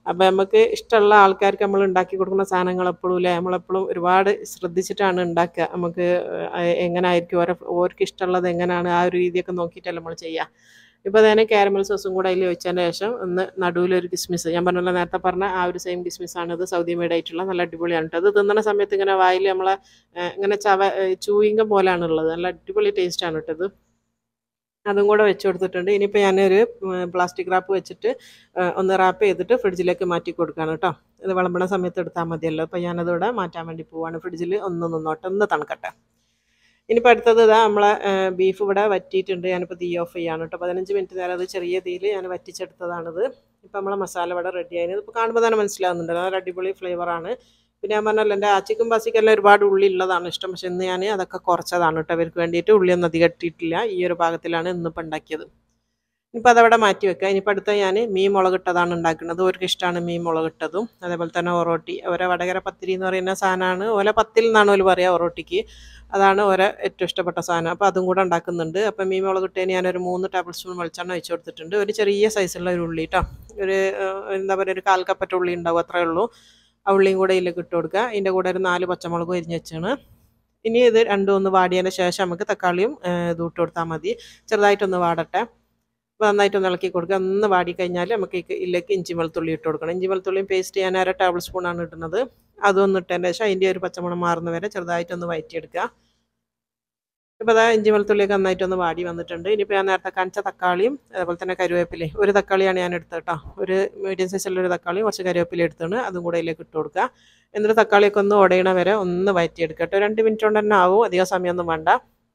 അപ്പോൾ നമുക്ക് ഇഷ്ടമുള്ള ആൾക്കാർക്ക് നമ്മൾ ഉണ്ടാക്കി കൊടുക്കുന്ന സാധനങ്ങൾ എപ്പോഴും അല്ലേ നമ്മളെപ്പോഴും ഒരുപാട് ശ്രദ്ധിച്ചിട്ടാണ് ഉണ്ടാക്കുക നമുക്ക് എങ്ങനെ ആയിരിക്കും ഓരോ ഓർക്ക് ഇഷ്ടമുള്ളത് എങ്ങനെയാണ് ആ ഒരു രീതിയൊക്കെ നോക്കിയിട്ടല്ലേ നമ്മൾ ചെയ്യുക ഇപ്പോൾ തന്നെ കാരമൽ സോസും കൂടെ അതിൽ ഒഴിച്ചതിന് ശേഷം ഒന്ന് നടുവിലൊരു കിസ്മിസ് ഞാൻ പറഞ്ഞല്ലോ നേരത്തെ പറഞ്ഞ ആ ഒരു സെയിം കിസ്മിസ് ആണ് ഇത് സൗദി മെയ്ഡ് ആയിട്ടുള്ള നല്ല അടിപൊളിയാണ് കേട്ടോ അത് തിന്നുന്ന സമയത്ത് ഇങ്ങനെ വായിൽ നമ്മളെ ഏഹ്, ഇങ്ങനെ ചവ ചൂയിങ്കം പോലെയാണുള്ളത് നല്ല അടിപൊളി ടേസ്റ്റാണ് കേട്ടോ ഇത് അതും കൂടെ വെച്ച് കൊടുത്തിട്ടുണ്ട് ഇനിയിപ്പോൾ ഞാനൊരു പ്ലാസ്റ്റിക് റാപ്പ് വെച്ചിട്ട് ഏഹ്, ഒന്ന് റാപ്പ് ചെയ്തിട്ട് ഫ്രിഡ്ജിലേക്ക് മാറ്റി കൊടുക്കുകയാണ് കേട്ടോ ഇത് വിളമ്പണ സമയത്ത് എടുത്താൽ മതിയല്ലോ അപ്പോൾ ഞാനതിവിടെ മാറ്റാൻ വേണ്ടി പോവാണ് ഫ്രിഡ്ജിൽ ഒന്ന് നിന്നോട്ടെ ഒന്ന് തണുക്കട്ടെ ഇനിയിപ്പോൾ അടുത്തത് ഇതാ നമ്മളെ ബീഫ് ഇവിടെ വറ്റിയിട്ടുണ്ട് ഞാനിപ്പോൾ തീ ഓഫ് ചെയ്യാണ് കേട്ടോ പതിനഞ്ച് മിനിറ്റ് നേരം അത് ചെറിയ തീയിൽ ഞാൻ വറ്റിച്ചെടുത്തതാണിത് ഇപ്പോൾ നമ്മളെ മസാല ഇവിടെ റെഡി ആയിരുന്നു ഇപ്പോൾ കാണുമ്പോൾ തന്നെ മനസ്സിലാവുന്നുണ്ട് നല്ല അടിപൊളി ഫ്ലേവറാണ് പിന്നെ ഞാൻ പറഞ്ഞല്ലോ എൻ്റെ ആച്ചിക്കും ബാസിക്കെല്ലാം ഒരുപാട് ഉള്ളി ഉള്ളതാണ് ഇഷ്ടം പക്ഷെ ഇന്ന് ഞാൻ അതൊക്കെ കുറച്ചതാണ് കേട്ടോ അവർക്ക് വേണ്ടിയിട്ട് ഉള്ളിയൊന്നും അധികം ഇട്ടിട്ടില്ല ഈ ഒരു പാകത്തിലാണ് ഇന്നിപ്പോൾ ഉണ്ടാക്കിയത് ഇനിയിപ്പോൾ അതവിടെ മാറ്റി വെക്കുക ഇനിയിപ്പോൾ അടുത്ത ഞാൻ മീൻ മുളകിട്ടതാണ് ഉണ്ടാക്കുന്നത് അവർക്ക് ഇഷ്ടമാണ് മീൻ മുളകിട്ടതും അതേപോലെ തന്നെ ഒറോട്ടി ഓരോ വടകര പത്തിരി എന്ന് പറയുന്ന സാധനമാണ് ഓല പത്തിൽ നിന്നാണ് ഓല് പറയുക ഒറോട്ടിക്ക് അതാണ് ഓരോ ഏറ്റവും ഇഷ്ടപ്പെട്ട സാധനം അപ്പോൾ അതും കൂടെ ഉണ്ടാക്കുന്നുണ്ട് അപ്പോൾ മീൻ മുളകിട്ടതിന് ഞാനൊരു മൂന്ന് ടേബിൾ സ്പൂൺ വെളിച്ചെണ്ണ ഒഴിച്ച് കൊടുത്തിട്ടുണ്ട് ഒരു ചെറിയ സൈസുള്ള ഒരു ഉള്ളി കേട്ടോ ഒരു ഏഹ്, എന്താ പറയുക ഒരു കാൽ കപ്പറ്റ ഉള്ളി ഉണ്ടാവും അത്രേ ഉള്ളൂ ആ ഉള്ളിയും കൂടെ ഇതിലേക്ക് ഇട്ട് കൊടുക്കുക ഇതിൻ്റെ കൂടെ ഒരു നാല് പച്ചമുളകും അരിഞ്ഞ് വെച്ചാണ് ഇനി ഇത് രണ്ടും ഒന്ന് വാടിയതിന് ശേഷം നമുക്ക് തക്കാളിയും ഏഹ്, ഇതും ഇട്ട് കൊടുത്താൽ മതി ചെറുതായിട്ടൊന്ന് വാടട്ടെ അപ്പോൾ നന്നായിട്ടൊന്ന് ഇളക്കി കൊടുക്കുക ഒന്ന് വാടി കഴിഞ്ഞാൽ നമുക്ക് ഈ ഇതിലേക്ക് ഇഞ്ചി വെളുത്തുള്ളി ഇട്ട് കൊടുക്കണം ഇഞ്ചി വെളുത്തുള്ളിയും പേസ്റ്റ് ചെയ്യാൻ അര ടേബിൾ സ്പൂണാണ് ഇടുന്നത് അതൊന്ന് ഇട്ടതിന് ശേഷം അതിൻ്റെ ഒരു പച്ചമണം മാറുന്ന വരെ ചെറുതായിട്ടൊന്ന് വഴറ്റിയെടുക്കുക ഇപ്പോൾ അതാ ഇഞ്ചി വെളുത്തുള്ളിയൊക്കെ നന്നായിട്ടൊന്ന് വാടി വന്നിട്ടുണ്ട് ഇനിയിപ്പോൾ ഞാൻ നേരത്തെ കാണിച്ച തക്കാളിയും അതേപോലെ തന്നെ കരുവേപ്പിലയും ഒരു തക്കാളിയാണ് ഞാൻ എടുത്തത് കേട്ടോ ഒരു മീഡിയം സൈസുള്ള ഒരു തക്കാളി കുറച്ച് കരുവേപ്പില എടുത്താണ് അതും കൂടെ ഇതിലേക്ക് ഇട്ട് കൊടുക്കുക എന്നിട്ട് തക്കാളിയൊക്കെ ഒന്ന് ഉടയണ വരെ ഒന്ന് വഴറ്റിയെടുക്കുക കേട്ടോ രണ്ട് മിനിറ്റ് കൊണ്ട് തന്നെ ആവും അധികം സമയമൊന്നും വേണ്ട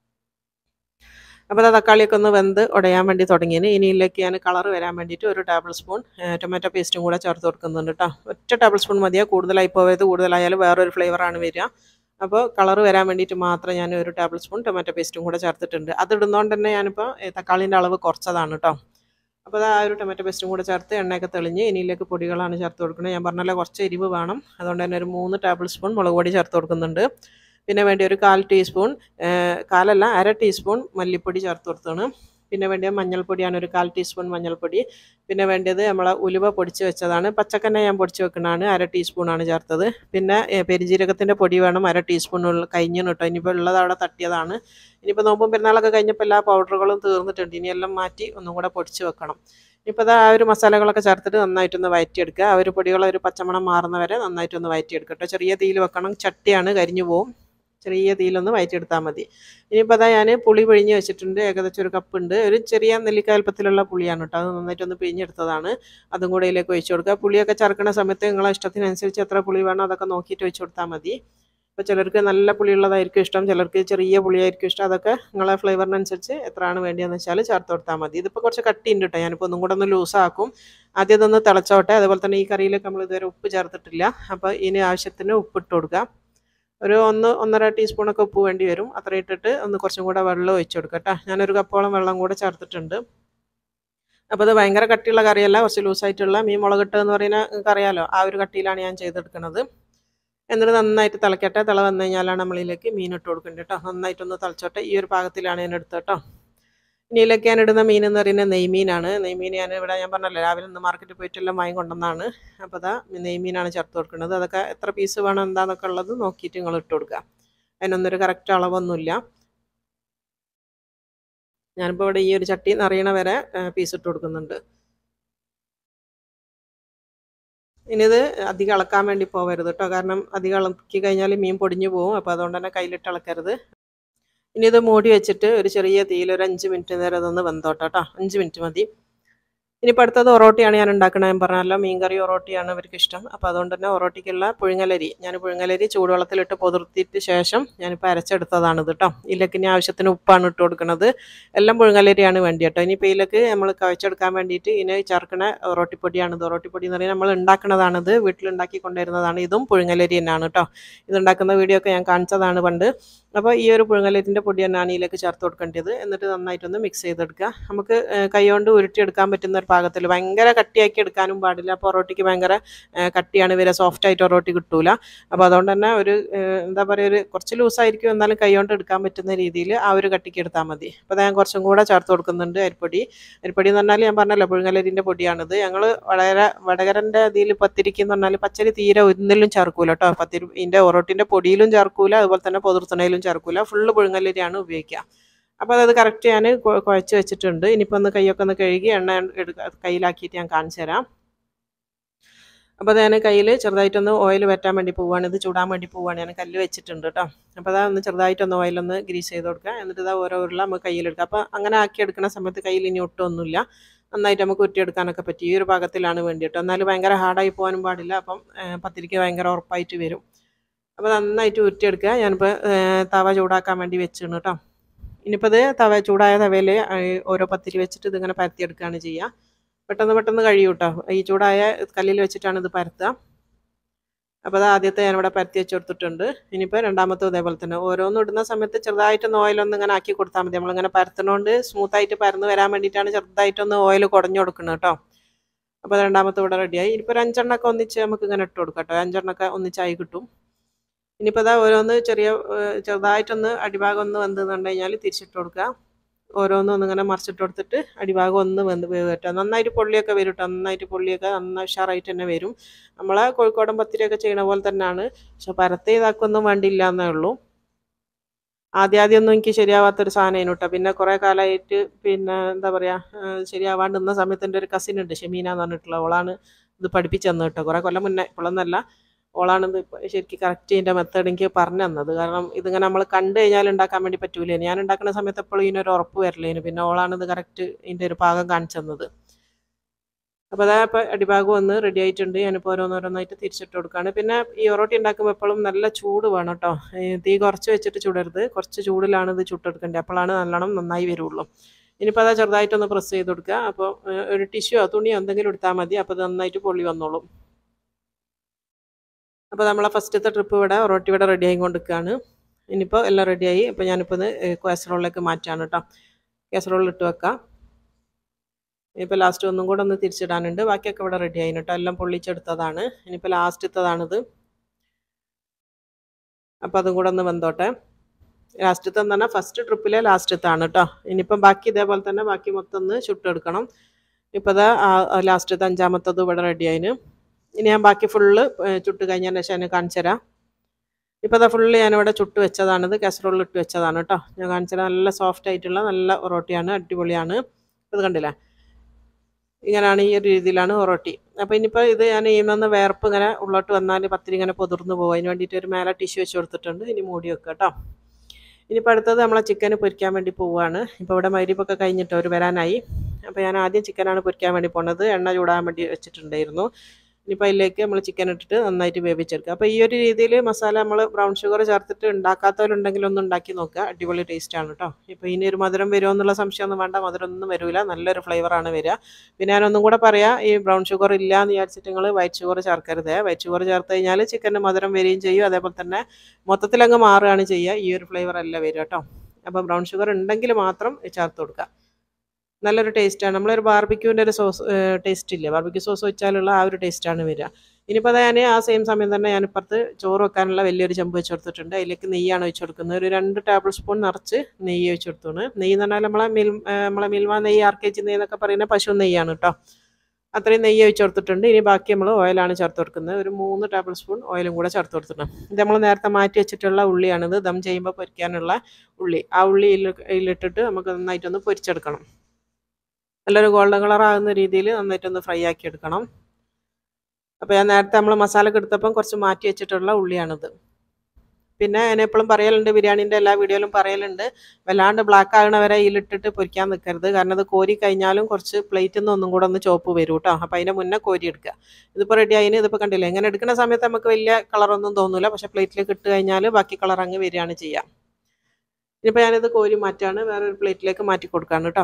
അപ്പോൾ ആ തക്കാളിയൊക്കെ ഒന്ന് വെന്ത് ഉടയാൻ വേണ്ടി തുടങ്ങിയതിന് ഇനി ഇതിലേക്ക് ഞാൻ കളർ വരാൻ വേണ്ടിയിട്ട് ഒരു ടേബിൾ സ്പൂൺ ടൊമാറ്റോ പേസ്റ്റും കൂടെ ചേർത്ത് കൊടുക്കുന്നുണ്ട് കേട്ടോ ഒറ്റ ടേബിൾ സ്പൂൺ മതിയാ കൂടുതലായി പോയത് കൂടുതലായാലും വേറൊരു ഫ്ലേവറാണ് വരിക അപ്പോൾ കളർ വരാൻ വേണ്ടിയിട്ട് മാത്രം ഞാൻ ഒരു ടേബിൾ സ്പൂൺ ടൊമാറ്റോ പേസ്റ്റും കൂടെ ചേർത്തിട്ടുണ്ട് അത് ഇടുന്നതുകൊണ്ട് തന്നെ ഞാനിപ്പോൾ തക്കാളിൻ്റെ അളവ് കുറച്ചതാണ് കേട്ടോ അപ്പോൾ അത് ആ ഒരു ടൊമാറ്റോ പേസ്റ്റും കൂടെ ചേർത്ത് എണ്ണയൊക്കെ തെളിഞ്ഞ് ഇനിയിലേക്ക് പൊടികളാണ് ചേർത്ത് കൊടുക്കുന്നത് ഞാൻ പറഞ്ഞല്ലോ കുറച്ച് എരിവ് വേണം അതുകൊണ്ട് തന്നെ ഒരു മൂന്ന് ടേബിൾ സ്പൂൺ മുളക് പൊടി ചേർത്ത് കൊടുക്കുന്നുണ്ട് പിന്നെ വേണ്ടി ഒരു കാൽ ടീസ്പൂൺ കാലല്ല അര ടീസ്പൂൺ മല്ലിപ്പൊടി ചേർത്ത് കൊടുത്താണ് പിന്നെ വേണ്ടിയത് മഞ്ഞൾപ്പൊടിയാണ് ഒരു കാൽ ടീസ്പൂൺ മഞ്ഞൾപ്പൊടി പിന്നെ വേണ്ടത് നമ്മളെ ഉലുവ പൊടിച്ച് വെച്ചതാണ് പച്ചക്കന്നെ ഞാൻ പൊടിച്ച് വെക്കുന്നതാണ് അര ടീസ്പൂണാണ് ചേർത്തത് പിന്നെ ഏഹ്, പെരുംജീരകത്തിൻ്റെ പൊടി വേണം അര ടീസ്പൂൺ കഴിഞ്ഞു കേട്ടോ ഇനിയിപ്പോൾ ഉള്ളത് അവിടെ തട്ടിയതാണ് ഇനിയിപ്പോൾ നോമ്പും പെരുന്നാളൊക്കെ കഴിഞ്ഞപ്പോൾ എല്ലാ പൗഡറുകളും തീർന്നിട്ടുണ്ട് ഇനിയെല്ലാം മാറ്റി ഒന്നും കൂടെ പൊടിച്ച് വെക്കണം ഇപ്പോൾ അത് ആ ഒരു മസാലകളൊക്കെ ചേർത്തിട്ട് നന്നായിട്ടൊന്ന് വഴറ്റിയെടുക്കുക ആ ഒരു പൊടികൾ ഒരു പച്ചമണം മാറുന്ന വരെ നന്നായിട്ടൊന്ന് വഴറ്റിയെടുക്കുക കേട്ടോ ചെറിയ തീയിൽ വെക്കണം ചട്ടിയാണ് കരിഞ്ഞു പോവും ചെറിയ തീയിലൊന്ന് വഴറ്റിയെടുത്താൽ മതി ഇനിയിപ്പോൾ അതാ ഞാൻ പുളി പിഴിഞ്ഞ് വെച്ചിട്ടുണ്ട് ഏകദേശം ഒരു കപ്പ് ഉണ്ട് ഒരു ചെറിയ നെല്ലിക്കാൽപ്പത്തിലുള്ള പുളിയാണ് കേട്ടോ അത് നന്നായിട്ടൊന്ന് പിഴിഞ്ഞെടുത്തതാണ് അതും കൂടെ ഇതിലേക്ക് ഒഴിച്ചു കൊടുക്കുക പുളിയൊക്കെ ചേർക്കുന്ന സമയത്ത് നിങ്ങളെ ഇഷ്ടത്തിനനുസരിച്ച് എത്ര പുളി വേണോ അതൊക്കെ നോക്കിയിട്ട് ഒഴിച്ചു കൊടുത്താൽ മതി ഇപ്പോൾ ചിലർക്ക് നല്ല പുളിയുള്ളതായിരിക്കും ഇഷ്ടം ചിലർക്ക് ചെറിയ പുളിയായിരിക്കും ഇഷ്ടം അതൊക്കെ നിങ്ങളെ ഫ്ലേവറിനനുസരിച്ച് എത്രയാണ് വേണ്ടിയെന്ന് വെച്ചാൽ ചേർത്ത് കൊടുത്താൽ മതി ഇതിപ്പോൾ കുറച്ച് കട്ടിയുണ്ട് കേട്ടോ ഞാനിപ്പോൾ ഒന്നും കൂടെ ഒന്ന് ലൂസാക്കും ആദ്യം ഇതൊന്ന് തിളച്ചോട്ടെ അതുപോലെ തന്നെ ഈ കറിയിലേക്ക് നമ്മൾ ഇതുവരെ ഉപ്പ് ചേർത്തിട്ടില്ല അപ്പോൾ ഇതിന് ആവശ്യത്തിന് ഉപ്പ് ഇട്ട് കൊടുക്കുക ഒരു ഒന്ന് ഒന്നര ടീസ്പൂണൊക്കെ ഉപ്പ് വേണ്ടി വരും അത്ര ഇട്ടിട്ട് ഒന്ന് കുറച്ചും കൂടെ വെള്ളം ഒഴിച്ചു കൊടുക്കുക കേട്ടോ ഞാനൊരു കപ്പോളം വെള്ളം കൂടെ ചേർത്തിട്ടുണ്ട് അപ്പോൾ അത് ഭയങ്കര കട്ടിയുള്ള കറിയല്ല കുറച്ച് ലൂസായിട്ടുള്ള മീൻ മുളകിട്ട് എന്ന് പറയുന്ന കറിയാലോ ആ ഒരു കട്ടിയിലാണ് ഞാൻ ചെയ്തെടുക്കുന്നത് എന്നിട്ട് നന്നായിട്ട് തിളക്കട്ടെ തിള വന്നു കഴിഞ്ഞാലാണ് നമ്മളിലേക്ക് മീൻ ഇട്ട് കൊടുക്കേണ്ടത് കേട്ടോ നന്നായിട്ടൊന്ന് തിളച്ചോട്ടെ ഈ ഒരു പാകത്തിലാണ് ഞാൻ എടുത്തത് കേട്ടോ ഇനി ഇതിലേക്ക് ഞാൻ ഇടുന്ന മീൻ എന്ന് പറയുന്നത് നെയ്മീനാണ് നെയ്മീൻ ഞാൻ ഇവിടെ ഞാൻ പറഞ്ഞല്ലോ രാവിലെ ഇന്ന് മാർക്കറ്റിൽ പോയിട്ടെല്ലാം വാങ്ങി കൊണ്ടുവന്നാണ് അപ്പോൾ അതാ നെയ്മീനാണ് ചേർത്ത് കൊടുക്കുന്നത് അതൊക്കെ എത്ര പീസ് വേണം എന്താണെന്നൊക്കെ ഉള്ളത് നോക്കിയിട്ട് നിങ്ങൾ ഇട്ട് കൊടുക്കുക അതിനൊന്നൊരു കറക്റ്റ് അളവൊന്നുമില്ല ഞാനിപ്പോൾ ഇവിടെ ഈ ഒരു ചട്ടി നിറയണ വരെ പീസ് ഇട്ട് കൊടുക്കുന്നുണ്ട് ഇനി ഇത് അധികം ഇളക്കാൻ വേണ്ടി പോകരുത് കേട്ടോ കാരണം അധികം ഇളക്കി കഴിഞ്ഞാൽ മീൻ പൊടിഞ്ഞു പോകും അപ്പോൾ അതുകൊണ്ട് തന്നെ കയ്യിലിട്ട് ഇളക്കരുത് ഇനി ഇത് മൂടി വെച്ചിട്ട് ഒരു ചെറിയ തീയിൽ ഒരു അഞ്ച് മിനിറ്റ് നേരം അതൊന്ന് വെന്തോട്ടോ കേട്ടോ അഞ്ച് മിനിറ്റ് മതി ഇനിയിപ്പോൾ അടുത്തത് ഒറോട്ടിയാണ് ഞാൻ ഉണ്ടാക്കണത് ഞാൻ പറഞ്ഞല്ലോ മീൻകറി ഒറോട്ടിയാണ് അവർക്ക് ഇഷ്ടം അപ്പോൾ അതുകൊണ്ട് തന്നെ ഒറോട്ടിക്കുള്ള പുഴുങ്ങലരി ഞാൻ പുഴുങ്ങലരി ചൂടുവെള്ളത്തിലിട്ട് പൊതിർത്തിയിട്ട് ശേഷം ഞാനിപ്പോൾ അരച്ചെടുത്തതാണിത് കേട്ടോ ഇതിലേക്ക് ഇനി ആവശ്യത്തിന് ഉപ്പാണ് ഇട്ട് കൊടുക്കുന്നത് എല്ലാം പുഴുങ്ങലരിയാണ് വേണ്ടി കേട്ടോ ഇനിയിപ്പോൾ ഇതിലേക്ക് നമ്മൾ കുഴച്ചെടുക്കാൻ വേണ്ടിയിട്ട് ഇതിന് ചേർക്കണ ഒറോട്ടിപ്പൊടിയാണിത് ഒറോട്ടിപ്പൊടി എന്ന് പറയുന്നത് നമ്മൾ ഉണ്ടാക്കുന്നതാണിത് വീട്ടിലുണ്ടാക്കി കൊണ്ടുവരുന്നതാണ് ഇതും പുഴുങ്ങലരി തന്നെയാണ് കേട്ടോ ഇതുണ്ടാക്കുന്ന വീഡിയോ ഒക്കെ ഞാൻ കാണിച്ചതാണ് പണ്ട് അപ്പോൾ ഈ ഒരു പുഴുങ്ങലരിൻ്റെ പൊടി തന്നെയാണ് ഇതിലേക്ക് ചേർത്ത് കൊടുക്കേണ്ടത് എന്നിട്ട് നന്നായിട്ടൊന്ന് മിക്സ് ചെയ്തെടുക്കുക നമുക്ക് കൈ കൊണ്ട് ഉരുട്ടിയെടുക്കാൻ പറ്റുന്ന ഒരു പാകത്തിൽ ഭയങ്കര കട്ടിയാക്കി എടുക്കാനും പാടില്ല പൊറോട്ടിക്ക് ഭയങ്കര ഏ, കട്ടിയാണ് വരിക സോഫ്റ്റ് ആയിട്ട് ഒറോട്ടി കിട്ടൂല അപ്പോൾ അതുകൊണ്ട് തന്നെ ഒരു ഏ, എന്താ പറയുക ഒരു കുറച്ച് ലൂസായിരിക്കും എന്നാലും കൈ കൊണ്ട് എടുക്കാൻ പറ്റുന്ന രീതിയിൽ ആ ഒരു കട്ടിക്ക് എടുത്താൽ മതി അപ്പോൾ ഞാൻ കുറച്ചും കൂടെ ചേർത്ത് കൊടുക്കുന്നുണ്ട് അരിപ്പൊടി അരിപ്പൊടി എന്ന് പറഞ്ഞാൽ ഞാൻ പറഞ്ഞല്ലോ പുഴുങ്ങലരിൻ്റെ പൊടിയാണിത് ഞങ്ങൾ വളരെ വടകരൻ്റെ ഇതിൽ പത്തിരിക്ക് എന്ന് പറഞ്ഞാൽ പച്ചരി തീരെ ഒന്നിലും ചേർക്കൂല കേട്ടോ പത്തിരി ഇതിൻ്റെ ഒറോട്ടിൻ്റെ പൊടിയിലും ചേർക്കൂല അതുപോലെ തന്നെ പൊതിർത്തുണയിലും ചേർക്കൂല ഫുള്ള് പുഴുങ്ങലരിയാണ് ഉപയോഗിക്കുക അപ്പോൾ അത് കറക്റ്റ് ഞാൻ കുഴച്ച് വെച്ചിട്ടുണ്ട് ഇനിയിപ്പോൾ ഒന്ന് കൈയൊക്കെ ഒന്ന് കഴുകി എണ്ണ എടുക്ക കയ്യിലാക്കിയിട്ട് ഞാൻ കാണിച്ചു തരാം അപ്പോൾ ഞാൻ കയ്യിൽ ചെറുതായിട്ടൊന്ന് ഓയിൽ വറ്റാൻ വേണ്ടി പോവുകയാണ് ഇത് ചൂടാൻ വേണ്ടി പോവുകയാണ് ഞാൻ കല്ല് വെച്ചിട്ടുണ്ട് കേട്ടോ അപ്പോൾ അതാ ഒന്ന് ചെറുതായിട്ടൊന്ന് ഓയിലൊന്ന് ഗ്രീസ് ചെയ്ത് കൊടുക്കുക എന്നിട്ട് ഇതാ ഓരോ ഉരുള നമുക്ക് കയ്യിലെടുക്കുക അപ്പോൾ അങ്ങനെ ആക്കി എടുക്കുന്ന സമയത്ത് കയ്യിൽ ഇനി ഒട്ടൊന്നുമില്ല നന്നായിട്ട് നമുക്ക് ഉരുട്ടിയെടുക്കാനൊക്കെ പറ്റും ഈ ഒരു പാകത്തിലാണ് വേണ്ടിയിട്ട് എന്നാലും ഭയങ്കര ഹാർഡായി പോകാനും പാടില്ല അപ്പം ഏ, പത്തിരിക്ക് ഭയങ്കര ഉറപ്പായിട്ട് വരും അപ്പോൾ നന്നായിട്ട് ഉരുട്ടിയെടുക്കുക ഞാനിപ്പോൾ ഏ, തവ ചൂടാക്കാൻ വേണ്ടി വെച്ചിരുന്നു കേട്ടോ ഇനിയിപ്പോൾ ഇത് തവ ചൂടായ തവയിൽ ഓരോ പത്തിരി വെച്ചിട്ട് ഇതിങ്ങനെ പരത്തിയെടുക്കുകയാണ് ചെയ്യുക പെട്ടെന്ന് പെട്ടെന്ന് കഴിയും കേട്ടോ ഈ ചൂടായ കല്ലിൽ വെച്ചിട്ടാണ് ഇത് പരത്തുക അപ്പോൾ അത് ആദ്യത്തെ ഞാനിവിടെ പരത്തി വെച്ച് കൊടുത്തിട്ടുണ്ട് ഇനിയിപ്പോൾ രണ്ടാമത്തെ ഇതേപോലെ തന്നെ ഓരോന്നും ഇടുന്ന സമയത്ത് ചെറുതായിട്ടൊന്ന് ഓയിലൊന്ന് ഇങ്ങനെ ആക്കി കൊടുത്താൽ മതി നമ്മളിങ്ങനെ പരത്തുന്നതുകൊണ്ട് സ്മൂത്തായിട്ട് പരന്ന് വരാൻ വേണ്ടിയിട്ടാണ് ചെറുതായിട്ടൊന്ന് ഓയിൽ കുടഞ്ഞു കൊടുക്കുന്നത് കേട്ടോ അപ്പോൾ രണ്ടാമത്തെ ഇവിടെ റെഡിയായി ഇനിയിപ്പോൾ ഒരു അഞ്ചെണ്ണൊക്കെ ഒന്നിച്ച് നമുക്ക് ഇങ്ങനെ ഇട്ട് കൊടുക്കാം കേട്ടോ അഞ്ചെണ്ണൊക്കെ ഒന്നിച്ചായി കിട്ടും ഇനിയിപ്പോൾ അതാ ഓരോന്ന് ചെറിയ ഏഹ്, ചെറുതായിട്ടൊന്ന് അടിഭാഗം ഒന്ന് വെന്ത് കണ്ടു കഴിഞ്ഞാൽ തിരിച്ചിട്ട് കൊടുക്കുക ഓരോന്നും ഒന്നിങ്ങനെ മറിച്ചിട്ട് കൊടുത്തിട്ട് അടിഭാഗം ഒന്ന് വെന്ത് വേവ് കേട്ടോ നന്നായിട്ട് പൊള്ളിയൊക്കെ വരും കേട്ടോ നന്നായിട്ട് പൊള്ളിയൊക്കെ നന്നായി ഉഷാറായിട്ട് തന്നെ വരും നമ്മളെ കോഴിക്കോടൻ പത്തിരിയൊക്കെ ചെയ്യണ പോലെ തന്നെയാണ് പക്ഷെ പരത്തി ഇതാക്കൊന്നും വേണ്ടിയില്ല എന്നേ ഉള്ളൂ ആദ്യം ആദ്യം ഒന്നും എനിക്ക് ശരിയാവാത്തൊരു സാധനമായിരുന്നു കേട്ടോ പിന്നെ കുറേ കാലമായിട്ട് പിന്നെ എന്താ പറയുക ശരിയാവാണ്ട് നിന്ന സമയത്ത് എൻ്റെ ഒരു കസിൻ ഉണ്ട് ഷെമീന എന്ന് പറഞ്ഞിട്ടുള്ള ഓളാണ് ഇത് പഠിപ്പിച്ചു തന്നത് കേട്ടോ കുറേ കൊല്ലം മുന്നേ ഇപ്പോഴൊന്നല്ല ഓളാണ് ഇത് ഇപ്പൊ ശരിക്കും കറക്റ്റ് ഇതിൻ്റെ മെത്തേഡ് എനിക്ക് പറഞ്ഞു തന്നത് കാരണം ഇതിങ്ങനെ നമ്മൾ കണ്ടു കഴിഞ്ഞാൽ ഉണ്ടാക്കാൻ വേണ്ടി പറ്റൂലേ ഞാൻ ഉണ്ടാക്കുന്ന സമയത്ത് എപ്പോഴും ഇതിനൊരു ഉറപ്പ് വരില്ലേന് പിന്നെ ഓളാണ് ഇത് കറക്റ്റ് ഇതിൻ്റെ ഒരു പാകം കാണിച്ചു തന്നത് അപ്പോൾ അതാ ഇപ്പോൾ അടിഭാഗം ഒന്ന് റെഡി ആയിട്ടുണ്ട് ഞാനിപ്പോൾ ഓരോന്നോരോന്നായിട്ട് തിരിച്ചിട്ട് കൊടുക്കുകയാണ് പിന്നെ ഈ ഒറോട്ടി ഉണ്ടാക്കുമ്പോൾ എപ്പോഴും നല്ല ചൂട് വേണം കേട്ടോ ഈ തീ കുറച്ച് വെച്ചിട്ട് ചുടരുത് കുറച്ച് ചൂടിലാണ് ഇത് ചുട്ടെടുക്കേണ്ടത് അപ്പോഴാണ് നല്ലോണം നന്നായി വരുള്ളൂ ഇനിയിപ്പോൾ അതാ ചെറുതായിട്ടൊന്ന് പ്രസ് ചെയ്ത് കൊടുക്കുക അപ്പോൾ ഏഹ്, ഒരു ടിഷ്യൂയോ തുണിയോ എന്തെങ്കിലും എടുത്താൽ മതി അപ്പോൾ ഇത് നന്നായിട്ട് പൊള്ളി വന്നോളും അപ്പോൾ നമ്മളെ ഫസ്റ്റത്തെ ട്രിപ്പ് ഇവിടെ ഒറോട്ടി ഇവിടെ റെഡി ആയിക്കൊണ്ടിരിക്കുകയാണ് ഇനിയിപ്പോൾ എല്ലാം റെഡിയായി അപ്പോൾ ഞാനിപ്പോൾ ഇത് കാസറോളിലേക്ക് മാറ്റാണ് കേട്ടോ കാസറോളിൽ ഇട്ട് വെക്കാം ഇനിയിപ്പോൾ ലാസ്റ്റ് ഒന്നും കൂടെ ഒന്ന് തിരിച്ചിടാനുണ്ട് ബാക്കിയൊക്കെ ഇവിടെ റെഡി ആയിന് കേട്ടോ എല്ലാം പൊള്ളിച്ചെടുത്തതാണ് ഇനിയിപ്പോൾ ലാസ്റ്റത്തതാണിത് അപ്പോൾ അതും കൂടെ ഒന്ന് വെന്തോട്ടെ ലാസ്റ്റത്തെ എന്ന് പറഞ്ഞാൽ ഫസ്റ്റ് ട്രിപ്പിലെ ലാസ്റ്റത്താണ് കേട്ടോ ഇനിയിപ്പം ബാക്കി ഇതേപോലെ തന്നെ ബാക്കി മൊത്തം ഒന്ന് ചുട്ടെടുക്കണം ഇപ്പോൾ ഇതാ ലാസ്റ്റത്തെ അഞ്ചാമത്തത് ഇവിടെ റെഡി ആയിന് ഇനി ഞാൻ ബാക്കി ഫുള്ള് ചുട്ട് കഴിഞ്ഞതിന് ശേഷം ഞാൻ കാണിച്ചു തരാം ഇപ്പോൾ അതാ ഫുള്ള് ഞാനിവിടെ ചുട്ട് വെച്ചതാണിത് കാസറോളിൽ ഇട്ട് വെച്ചതാണ് കേട്ടോ ഞാൻ കാണിച്ചു തരാം നല്ല സോഫ്റ്റ് ആയിട്ടുള്ള നല്ല ഒറോട്ടിയാണ് അടിപൊളിയാണ് ഇത് കണ്ടില്ലേ ഇങ്ങനെയാണ് ഈ ഒരു രീതിയിലാണ് ഒറോട്ടി അപ്പോൾ ഇനിയിപ്പോൾ ഇത് ഞാൻ ഈമെന്ന് വേർപ്പ് ഇങ്ങനെ ഉള്ളോട്ട് വന്നാൽ പത്തിരി ഇങ്ങനെ പൊതിർന്ന് പോകും അതിന് വേണ്ടിയിട്ട് ഒരു മേലെ ടിഷ്യൂ വെച്ച് കൊടുത്തിട്ടുണ്ട് ഇനി മൂടി വെക്കുക കേട്ടോ ഇനിയിപ്പോൾ അടുത്തത് നമ്മളെ ചിക്കൻ പൊരിക്കാൻ വേണ്ടി പോവുകയാണ് ഇപ്പോൾ ഇവിടെ മരിപ്പൊക്കെ കഴിഞ്ഞിട്ട് അവർ വരാനായി അപ്പോൾ ഞാൻ ആദ്യം ചിക്കനാണ് പൊരിക്കാൻ വേണ്ടി പോണത് എണ്ണ ചൂടാൻ വേണ്ടി വെച്ചിട്ടുണ്ടായിരുന്നു ഇനിയിപ്പോൾ അതിലേക്ക് നമ്മൾ ചിക്കൻ ഇട്ടിട്ട് നന്നായിട്ട് വേവിച്ചെടുക്കുക അപ്പോൾ ഈ ഒരു രീതിയിൽ മസാല നമ്മൾ ബ്രൗൺ ഷുഗർ ചേർത്തിട്ട് ഉണ്ടാക്കാത്തവരുണ്ടെങ്കിൽ ഒന്ന് ഉണ്ടാക്കി നോക്കുക അടിപൊളി ടേസ്റ്റാണ് കേട്ടോ ഇപ്പോൾ ഇനി ഒരു മധുരം വരുമോ എന്നുള്ള സംശയമൊന്നും വേണ്ട മധുരം ഒന്നും വരില്ല നല്ലൊരു ഫ്ലേവറാണ് വരിക പിന്നെ ഞാനൊന്നും കൂടെ പറയാം ഈ ബ്രൗൺ ഷുഗർ ഇല്ല എന്ന് വിചാരിച്ചിട്ട് നിങ്ങൾ വൈറ്റ് ഷുഗർ ചേർക്കരുത് വൈറ്റ് ഷുഗർ ചേർത്ത് കഴിഞ്ഞാൽ ചിക്കന് മധുരം വരികയും ചെയ്യും അതേപോലെ തന്നെ മൊത്തത്തിലങ്ങ് മാറുകയാണ് ചെയ്യുക ഈ ഒരു ഫ്ലേവർ അല്ല വരിക കേട്ടോ അപ്പോൾ ബ്രൗൺ ഷുഗർ ഉണ്ടെങ്കിൽ മാത്രം ചേർത്ത് കൊടുക്കുക നല്ലൊരു ടേസ്റ്റാണ് നമ്മളൊരു ബാർബിക്യൂവിൻ്റെ ഒരു സോസ് ടേസ്റ്റ് ഇല്ലേ ബാർബിക്യൂ സോസ് വെച്ചാലുള്ള ആ ഒരു ടേസ്റ്റാണ് വരിക ഇനിയിപ്പോൾ ഞാൻ ആ സെയിം സമയം തന്നെ ഞാനിപ്പുറത്ത് ചോറ് വെക്കാനുള്ള വലിയൊരു ചെമ്പ് വെച്ച് കൊടുത്തിട്ടുണ്ട് അതിലേക്ക് നെയ്യാണ് ഒഴിച്ച് കൊടുക്കുന്നത് ഒരു രണ്ട് ടേബിൾ സ്പൂൺ നിറച്ച് നെയ്യ് ഒഴിച്ച് കൊടുത്താണ് നെയ്യ് എന്ന് പറഞ്ഞാൽ നമ്മളെ മിൽ നമ്മളെ മിൽമ നെയ്യ് ആർ കെ ജി നെയ്യ് എന്നൊക്കെ പറയുന്ന പശു നെയ്യാണ് കേട്ടോ അത്രയും നെയ്യ് ഒഴിച്ച് കൊടുത്തിട്ടുണ്ട് ഇനി ബാക്കി നമ്മൾ ഓയിലാണ് ചേർത്ത് കൊടുക്കുന്നത് ഒരു മൂന്ന് ടേബിൾ സ്പൂൺ ഓയിലും കൂടെ ചേർത്ത് കൊടുത്തിട്ടുണ്ട് ഇത് നമ്മൾ നേരത്തെ മാറ്റി വെച്ചിട്ടുള്ള ഉള്ളിയാണിത് ദം ചെയ്യുമ്പോൾ പൊരിക്കാനുള്ള ഉള്ളി ആ ഉള്ളി ഇതിലിട്ടിട്ട് നമുക്ക് നന്നായിട്ടൊന്ന് പൊരിച്ചെടുക്കണം നല്ലൊരു ഗോൾഡൻ കളർ ആകുന്ന രീതിയിൽ നന്നായിട്ടൊന്ന് ഫ്രൈ ആക്കി എടുക്കണം അപ്പോൾ ഞാൻ നേരത്തെ നമ്മൾ മസാല എടുത്തപ്പം കുറച്ച് മാറ്റി വെച്ചിട്ടുള്ള ഉള്ളിയാണിത് പിന്നെ ഞാൻ എപ്പോഴും പറയലുണ്ട് ബിരിയാണീൻ്റെ എല്ലാ വീഡിയോയിലും പറയലുണ്ട് വല്ലാണ്ട് ബ്ലാക്ക് ആകണ വരെ ഇതിലിട്ടിട്ട് പൊരിക്കാൻ നിൽക്കരുത് കാരണം അത് കോരി കഴിഞ്ഞാലും കുറച്ച് പ്ലേറ്റിൽ നിന്ന് ഒന്നും കൂടെ ഒന്ന് ചോപ്പ് വരും കേട്ടോ അപ്പോൾ അതിൻ്റെ മുന്നേ കോരി എടുക്കുക ഇതിപ്പോൾ റെഡി ആയിന് ഇതിപ്പോൾ കണ്ടില്ലേ ഇങ്ങനെ എടുക്കുന്ന സമയത്ത് നമുക്ക് വലിയ കളറൊന്നും തോന്നില്ല പക്ഷേ പ്ലേറ്റിലേക്ക് ഇട്ട് കഴിഞ്ഞാൽ ബാക്കി കളർ അങ്ങ് വരികയാണ് ചെയ്യുക ഇനിയിപ്പോൾ ഞാനിത് കോരി മാറ്റാണ് വേറൊരു പ്ലേറ്റിലേക്ക് മാറ്റി കൊടുക്കാണ് കേട്ടോ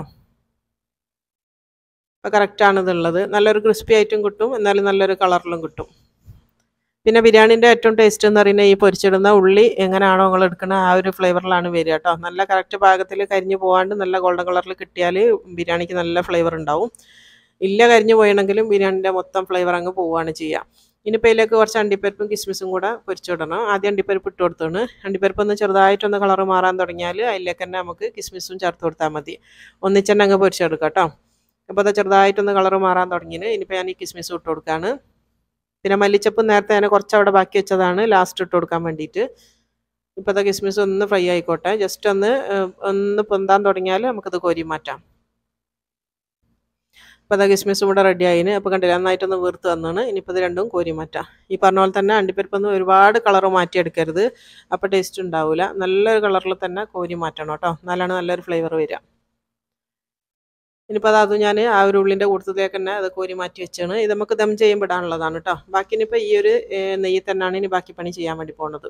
അപ്പോൾ കറക്റ്റാണ് ഇതുള്ളത് നല്ലൊരു ക്രിസ്പി ആയിട്ടും കിട്ടും എന്നാലും നല്ലൊരു കളറിലും കിട്ടും പിന്നെ ബിരിയാണീൻ്റെ ഏറ്റവും ടേസ്റ്റ് എന്ന് പറയുന്നത് ഈ പൊരിച്ചിടുന്ന ഉള്ളി എങ്ങനെയാണോ നിങ്ങൾ എടുക്കുന്നത് ആ ഒരു ഫ്ലേവറിലാണ് വരിക കേട്ടോ നല്ല കറക്റ്റ് പാകത്തിൽ കരിഞ്ഞു പോകാണ്ട് നല്ല ഗോൾഡൻ കളറിൽ കിട്ടിയാൽ ബിരിയാണിക്ക് നല്ല ഫ്ലേവർ ഉണ്ടാവും ഇല്ല കരിഞ്ഞു പോയണമെങ്കിലും ബിരിയാണിൻ്റെ മൊത്തം ഫ്ലേവർ അങ്ങ് പോവുകയാണ് ചെയ്യുക ഇനിയിപ്പോൾ ഇതിലേക്ക് കുറച്ച് അണ്ടിപ്പരിപ്പും കിസ്മിസും കൂടെ പൊരിച്ചിടണം ആദ്യം അണ്ടിപ്പരിപ്പ് ഇട്ട് കൊടുത്താണ് അണ്ടിപ്പരിപ്പ് ഒന്ന് ചെറുതായിട്ടൊന്ന് കളർ മാറാൻ തുടങ്ങിയാൽ അതിലേക്ക് തന്നെ നമുക്ക് കിസ്മിസും ചേർത്ത് കൊടുത്താൽ മതി ഒന്നിച്ചെന്നെ അങ്ങ് പൊരിച്ചെടുക്കാം കേട്ടോ അപ്പോൾ അത് ചെറുതായിട്ടൊന്ന് കളർ മാറാൻ തുടങ്ങിന് ഇനിയിപ്പോൾ ഞാൻ ഈ കിസ്മിസ് ഇട്ട് കൊടുക്കുകയാണ് പിന്നെ മല്ലിച്ചപ്പ് നേരത്തെ ഞാൻ കുറച്ച് അവിടെ ബാക്കി വെച്ചതാണ് ലാസ്റ്റ് ഇട്ട് കൊടുക്കാൻ വേണ്ടിയിട്ട് ഇപ്പോൾ അത് കിസ്മിസ് ഒന്ന് ഫ്രൈ ആയിക്കോട്ടെ ജസ്റ്റ് ഒന്ന് ഒന്ന് പൊന്താൻ തുടങ്ങിയാൽ നമുക്കത് കോരി മാറ്റാം അപ്പോൾ അത് കിസ്മിസ് ഇവിടെ റെഡി ആയിന് അപ്പോൾ കണ്ടില്ല നന്നായിട്ടൊന്ന് വീർത്ത് വന്നാണ് ഇനിയിപ്പോൾ ഇത് രണ്ടും കോരി മാറ്റാം ഈ പറഞ്ഞ പോലെ തന്നെ അണ്ടിപ്പരിപ്പൊന്നും ഒരുപാട് കളർ മാറ്റിയെടുക്കരുത് അപ്പോൾ ടേസ്റ്റ് ഉണ്ടാവില്ല നല്ലൊരു കളറിൽ തന്നെ കോരി മാറ്റണം കേട്ടോ എന്നാലാണ് നല്ലൊരു ഫ്ലേവർ വരിക ഇനിയിപ്പോൾ അത് അത് ഞാൻ ആ ഒരു ഉള്ളിൻ്റെ കൂട്ടത്തിലേക്ക് തന്നെ അത് കോരി മാറ്റി വെച്ചാണ് ഇത് നമുക്ക് ദം ചെയ്യുമ്പോൾ ഇടാനുള്ളതാണ് കേട്ടോ ബാക്കി ഇനിയിപ്പോൾ ഈ ഒരു നെയ്യിൽ തന്നെയാണ് ഇനി ബാക്കി പണി ചെയ്യാൻ വേണ്ടി പോകുന്നത്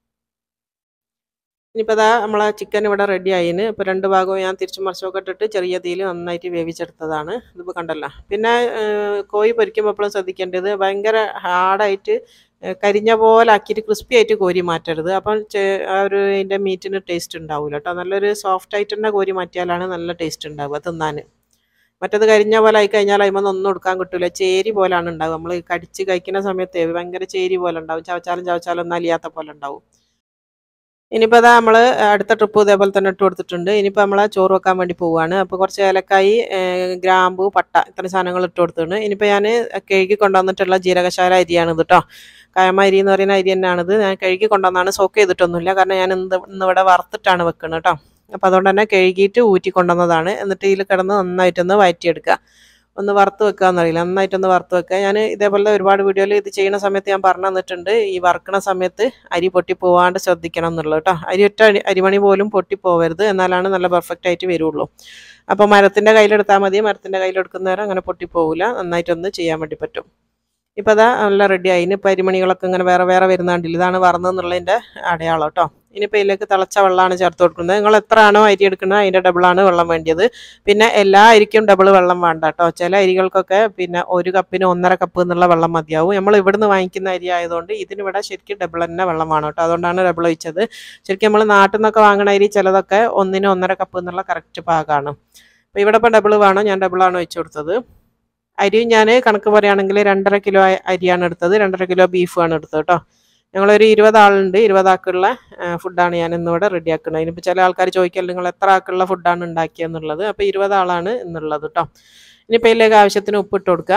ഇനിയിപ്പോൾ അതാ നമ്മളെ ചിക്കൻ ഇവിടെ റെഡി ആയിന് ഇപ്പോൾ രണ്ട് ഭാഗവും ഞാൻ തിരിച്ചു മറിച്ചൊക്കെ ഇട്ടിട്ട് ചെറിയ തീയിൽ നന്നായിട്ട് വേവിച്ചെടുത്തതാണ് ഇതിപ്പോൾ കണ്ടല്ലോ പിന്നെ കോഴി പൊരിക്കുമ്പോൾ എപ്പോഴും ശ്രദ്ധിക്കേണ്ടത് ഭയങ്കര ഹാർഡായിട്ട് കരിഞ്ഞ പോലെ ആക്കിയിട്ട് ക്രിസ്പി ആയിട്ട് കോരി മാറ്റരുത് അപ്പം ആ ഒരു അതിൻ്റെ മീറ്റിന് ടേസ്റ്റ് ഉണ്ടാവില്ല കേട്ടോ നല്ലൊരു സോഫ്റ്റ് ആയിട്ട് തന്നെ കോരി മാറ്റിയാലാണ് നല്ല ടേസ്റ്റ് ഉണ്ടാവുക തിന്നാൻ മറ്റത് കരിഞ്ഞ പോലെ ആയി കഴിഞ്ഞാൽ അതിമൊന്നും ഒന്നും എടുക്കാൻ കിട്ടില്ല ചേരി പോലാണ് ഉണ്ടാവുക നമ്മൾ കടിച്ച് കഴിക്കുന്ന സമയത്ത് ഭയങ്കര ചേരി പോലെ ഉണ്ടാവും ചവച്ചാലും ചവച്ചാലും ഒന്നും അലിയാത്ത പോലെ ഉണ്ടാവും ഇനിയിപ്പോൾ അതാ നമ്മൾ അടുത്ത ട്രിപ്പ് ഇതേപോലെ തന്നെ ഇട്ട് കൊടുത്തിട്ടുണ്ട് ഇനിയിപ്പോൾ നമ്മൾ ചോറ് വെക്കാൻ വേണ്ടി പോവുകയാണ് അപ്പോൾ കുറച്ച് ഏലക്കായി ഗ്രാമ്പു പട്ട ഇത്രയും സാധനങ്ങൾ ഇട്ട് കൊടുത്തിട്ടുണ്ട് ഇനിയിപ്പോൾ ഞാൻ കഴുകി കൊണ്ടുവന്നിട്ടുള്ള ജീരകശാല അരിയാണ് ഇത് കേട്ടോ കായമ അരി എന്ന് പറയുന്ന അരി തന്നെയാണിത് ഞാൻ കഴുകി കൊണ്ടുവന്നാണ് സോക്ക് ചെയ്തിട്ടൊന്നുമില്ല കാരണം ഞാൻ ഇന്ന് ഇന്ന് ഇവിടെ വറുത്തിട്ടാണ് വെക്കുന്നത് കേട്ടോ അപ്പോൾ അതുകൊണ്ട് തന്നെ കഴുകിയിട്ട് ഊറ്റി കൊണ്ടുവന്നതാണ് എന്നിട്ട് ഇതിൽ കിടന്ന് നന്നായിട്ടൊന്ന് വയറ്റിയെടുക്കുക ഒന്ന് വറുത്ത് വെക്കുക എന്നറിയില്ല നന്നായിട്ടൊന്ന് വറുത്ത് വെക്കുക ഞാൻ ഇതേപോലെ ഒരുപാട് വീഡിയോയിൽ ഇത് ചെയ്യുന്ന സമയത്ത് ഞാൻ പറഞ്ഞു തന്നിട്ടുണ്ട് ഈ വറുക്കണ സമയത്ത് അരി പൊട്ടി പോവാണ്ട് ശ്രദ്ധിക്കണം എന്നുള്ളത് കേട്ടോ അരി ഒറ്റ അരിമണി പോലും പൊട്ടി പോവരുത് എന്നാലാണ് നല്ല പെർഫെക്റ്റ് ആയിട്ട് വരുള്ളൂ അപ്പോൾ മരത്തിൻ്റെ കയ്യിലെടുത്താൽ മതി മരത്തിൻ്റെ കയ്യിലെടുക്കുന്നേരം അങ്ങനെ പൊട്ടിപ്പോവില്ല നന്നായിട്ടൊന്ന് ചെയ്യാൻ വേണ്ടി പറ്റും ഇപ്പോൾ അതാ നല്ല റെഡി ആയി ഇനിയിപ്പോൾ അരിമണികളൊക്കെ ഇങ്ങനെ വേറെ വേറെ വരുന്നുണ്ടില്ല ഇതാണ് വറന്നെന്നുള്ളതിൻ്റെ അടയാളം കേട്ടോ ഇനിയിപ്പോൾ ഇതിലേക്ക് തിളച്ച വെള്ളമാണ് ചേർത്ത് കൊടുക്കുന്നത് നിങ്ങൾ എത്ര ആണോ അരി എടുക്കുന്നത് അതിൻ്റെ ഡബിളാണ് വെള്ളം വേണ്ടിയത് പിന്നെ എല്ലാ അരിക്കും ഡബിൾ വെള്ളം വേണ്ട കേട്ടോ ചില അരികൾക്കൊക്കെ പിന്നെ ഒരു കപ്പിന് ഒന്നര കപ്പ് എന്നുള്ള വെള്ളം മതിയാവും നമ്മൾ ഇവിടുന്ന് വാങ്ങിക്കുന്ന അരി ആയതുകൊണ്ട് ഇതിനിവിടെ ശരിക്കും ഡബിൾ തന്നെ വെള്ളം വേണം കേട്ടോ അതുകൊണ്ടാണ് ഡബിൾ ഒഴിച്ചത് ശരിക്കും നമ്മൾ നാട്ടിൽ നിന്നൊക്കെ വാങ്ങണ അരി ചിലതൊക്കെ ഒന്നിന് ഒന്നര കപ്പ് എന്നുള്ള കറക്റ്റ് പാകമാണ് അപ്പോൾ ഇവിടെ ഇപ്പോൾ ഡബിൾ വേണം ഞാൻ ഡബിളാണ് ഒഴിച്ചു കൊടുത്തത് അരി ഞാൻ കണക്ക് പറയുകയാണെങ്കിൽ രണ്ടര കിലോ അരിയാണ് എടുത്തത് രണ്ടര കിലോ ബീഫാണ് എടുത്തത് കേട്ടോ ഞങ്ങളൊരു ഇരുപത് ആളുണ്ട് ഇരുപതാക്കുള്ള ഫുഡാണ് ഞാൻ ഇന്നിവിടെ റെഡി ആക്കുന്നത് ഇനിയിപ്പോൾ ചില ആൾക്കാർ ചോദിക്കൽ നിങ്ങൾ എത്ര ആക്കുള്ള ഫുഡാണ് ഉണ്ടാക്കിയെന്നുള്ളത് അപ്പോൾ ഇരുപത് ആളാണ് ഇന്നുള്ളത് കേട്ടോ ഇനിയിപ്പോൾ ഇതിലേക്ക് ആവശ്യത്തിന് ഉപ്പിട്ട് കൊടുക്കുക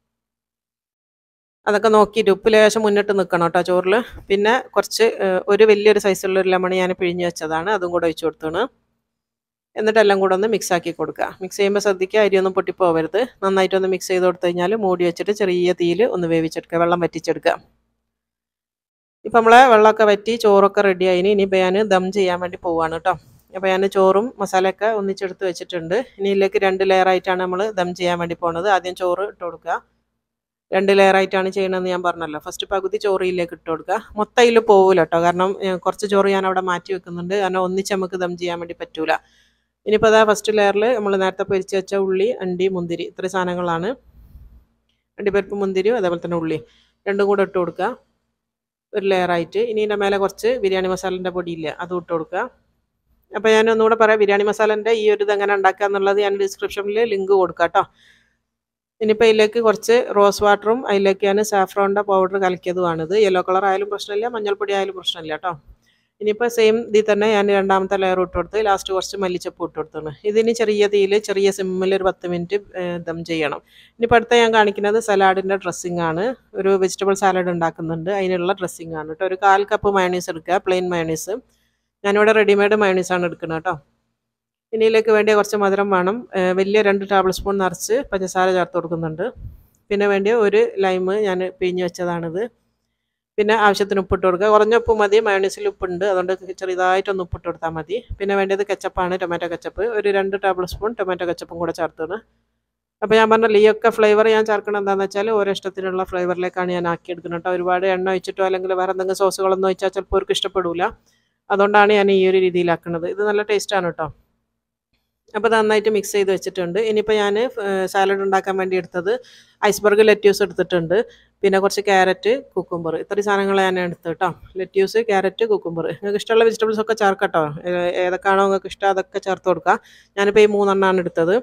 അതൊക്കെ നോക്കിയിട്ട് ഉപ്പ് ലേശം മുന്നിട്ട് നിൽക്കണം കേട്ടോ ചോറിൽ പിന്നെ കുറച്ച് ഒരു വലിയൊരു സൈസുള്ള ഒരു ലെമൺ ഞാൻ പിഴിഞ്ഞ് വെച്ചതാണ് അതും കൂടെ ഒഴിച്ചു കൊടുത്താണ് എന്നിട്ട് എല്ലാം കൂടെ ഒന്ന് മിക്സ് ആക്കി കൊടുക്കുക മിക്സ് ചെയ്യുമ്പോൾ ശ്രദ്ധിക്കുക അരിയൊന്നും പൊട്ടിപ്പോവരുത് നന്നായിട്ടൊന്ന് മിക്സ് ചെയ്ത് കൊടുത്തു കഴിഞ്ഞാൽ മൂടി വെച്ചിട്ട് ചെറിയ തീയിൽ ഒന്ന് വേവിച്ചെടുക്കുക വെള്ളം വറ്റിച്ചെടുക്കുക ഇപ്പം നമ്മളെ വെള്ളമൊക്കെ വറ്റി ചോറൊക്കെ റെഡി ആയിന് ഇനിയിപ്പോൾ ഞാൻ ദം ചെയ്യാൻ വേണ്ടി പോവാണ് കേട്ടോ അപ്പോൾ ഞാൻ ചോറും മസാലയൊക്കെ ഒന്നിച്ചെടുത്ത് വെച്ചിട്ടുണ്ട് ഇനി ഇതിലേക്ക് രണ്ട് ലെയറായിട്ടാണ് നമ്മൾ ദം ചെയ്യാൻ വേണ്ടി പോകുന്നത് ആദ്യം ചോറ് ഇട്ട് കൊടുക്കുക രണ്ട് ലെയറായിട്ടാണ് ചെയ്യണമെന്ന് ഞാൻ പറഞ്ഞല്ലോ ഫസ്റ്റ് പകുതി ചോറ് ഇതിലേക്ക് ഇട്ട് കൊടുക്കുക മൊത്തം ഇതിൽ പോകില്ല കേട്ടോ കാരണം കുറച്ച് ചോറ് ഞാൻ അവിടെ മാറ്റി വെക്കുന്നുണ്ട് കാരണം ഒന്നിച്ച് നമുക്ക് ദം ചെയ്യാൻ വേണ്ടി പറ്റൂല ഇനിയിപ്പോൾ അതാ ഫസ്റ്റ് ലെയറിൽ നമ്മൾ നേരത്തെ പൊരിച്ച് വെച്ച ഉള്ളി അണ്ടി മുന്തിരി ഇത്രയും സാധനങ്ങളാണ് അണ്ടിപ്പരിപ്പ് മുന്തിരിയും അതേപോലെ തന്നെ ഉള്ളി രണ്ടും കൂടെ ഇട്ട് കൊടുക്കുക ഒരു ലെയറായിട്ട് ഇനി ഇതിൻ്റെ മേലെ കുറച്ച് ബിരിയാണി മസാലൻ്റെ പൊടിയില്ല അതും ഇട്ട് കൊടുക്കുക അപ്പോൾ ഞാൻ ഒന്നുകൂടെ പറയാം ബിരിയാണി മസാലൻ്റെ ഈ ഒരു ഇത് എങ്ങനെ ഉണ്ടാക്കുക എന്നുള്ളത് ഞാൻ ഡിസ്ക്രിപ്ഷനിൽ ലിങ്ക് കൊടുക്കാം കേട്ടോ ഇനിയിപ്പോൾ ഇതിലേക്ക് കുറച്ച് റോസ് വാട്ടറും അതിലേക്ക് ഞാൻ സാഫ്രോണിൻ്റെ പൗഡർ കലക്കിയതുമാണിത് യെല്ലോ കളർ ആയാലും പ്രശ്നമില്ല മഞ്ഞൾപ്പൊടി ആയാലും പ്രശ്നമില്ല കേട്ടോ ഇനിയിപ്പോൾ സെയിം ഇതിൽ തന്നെ ഞാൻ രണ്ടാമത്തെ ലെയർ ഇട്ട് കൊടുത്ത് ലാസ്റ്റ് കുറച്ച് മല്ലിച്ചപ്പ് ഇട്ട് കൊടുത്താണ് ഇതിന് ചെറിയ തീയിൽ ചെറിയ സിമ്മിൽ ഒരു പത്ത് മിനിറ്റ് ദം ചെയ്യണം ഇനിയിപ്പോൾ അടുത്ത ഞാൻ കാണിക്കുന്നത് സലാഡിൻ്റെ ഡ്രസ്സിംഗ് ആണ് ഒരു വെജിറ്റബിൾ സാലഡ് ഉണ്ടാക്കുന്നുണ്ട് അതിനുള്ള ഡ്രസ്സിംഗ് ആണ് കേട്ടോ ഒരു കാൽ കപ്പ് മയണീസ് എടുക്കുക പ്ലെയിൻ മയണീസ് ഞാനിവിടെ റെഡിമെയ്ഡ് മയണീസാണ് എടുക്കുന്നത് കേട്ടോ ഇനി ഇതിലേക്ക് വേണ്ടിയ കുറച്ച് മധുരം വേണം വലിയ രണ്ട് ടേബിൾ സ്പൂൺ നിറച്ച് പഞ്ചസാര ചേർത്ത് കൊടുക്കുന്നുണ്ട് പിന്നെ വേണ്ടിയ ഒരു ലൈമ് ഞാൻ പിഴിഞ്ഞ് വെച്ചതാണിത് പിന്നെ ആവശ്യത്തിന് ഉപ്പിട്ട് കൊടുക്കുക കുറഞ്ഞ ഉപ്പ് മതി മയോണീസിൽ ഉപ്പുണ്ട് അതുകൊണ്ട് ചെറുതായിട്ടൊന്ന് ഉപ്പിട്ട് കൊടുത്താൽ മതി പിന്നെ വേണ്ടത് കെച്ചപ്പാണ് ടൊമാറ്റോ കെച്ചപ്പ് ഒരു രണ്ട് ടേബിൾ സ്പൂൺ ടൊമാറ്റോ കെച്ചപ്പും കൂടെ ചേർത്താണ് അപ്പോൾ ഞാൻ പറഞ്ഞല്ലോ ഈ ഒക്കെ ഫ്ലേവർ ഞാൻ ചേർക്കണം എന്താണെന്ന് വെച്ചാൽ ഓരോ ഇഷ്ടത്തിനുള്ള ഫ്ലേവറിലേക്കാണ് ഞാൻ ആക്കിയെടുക്കുന്നത് കേട്ടോ ഒരുപാട് എണ്ണ ഒഴിച്ചിട്ടോ അല്ലെങ്കിൽ വേറെ എന്തെങ്കിലും സോസുകളൊന്നും ഒഴിച്ചാൽ ചിലപ്പോൾ അവർക്ക് ഇഷ്ടപ്പെടില്ല അതുകൊണ്ടാണ് ഞാൻ ഈ ഒരു രീതിയിലാക്കുന്നത് ഇത് നല്ല ടേസ്റ്റാണ് കേട്ടോ അപ്പോൾ നന്നായിട്ട് മിക്സ് ചെയ്ത് വെച്ചിട്ടുണ്ട് ഇനിയിപ്പോൾ ഞാൻ സാലഡ് ഉണ്ടാക്കാൻ വേണ്ടി എടുത്തത് ഐസ്ബർഗ് ലെറ്റ്യൂസ് എടുത്തിട്ടുണ്ട് പിന്നെ കുറച്ച് ക്യാരറ്റ് കുക്കുംബർ ഇത്രയും സാധനങ്ങൾ ഞാൻ എടുത്തു കേട്ടോ ലെറ്റ്യൂസ് ക്യാരറ്റ് കുക്കുംബർ നിങ്ങൾക്ക് ഇഷ്ടമുള്ള വെജിറ്റബിൾസ് ഒക്കെ ചേർക്കട്ടോ ഏതൊക്കെയാണോ നിങ്ങൾക്ക് ഇഷ്ടം അതൊക്കെ ചേർത്ത് കൊടുക്കുക ഞാനിപ്പോൾ ഈ മൂന്നെണ്ണമാണ് എടുത്തത്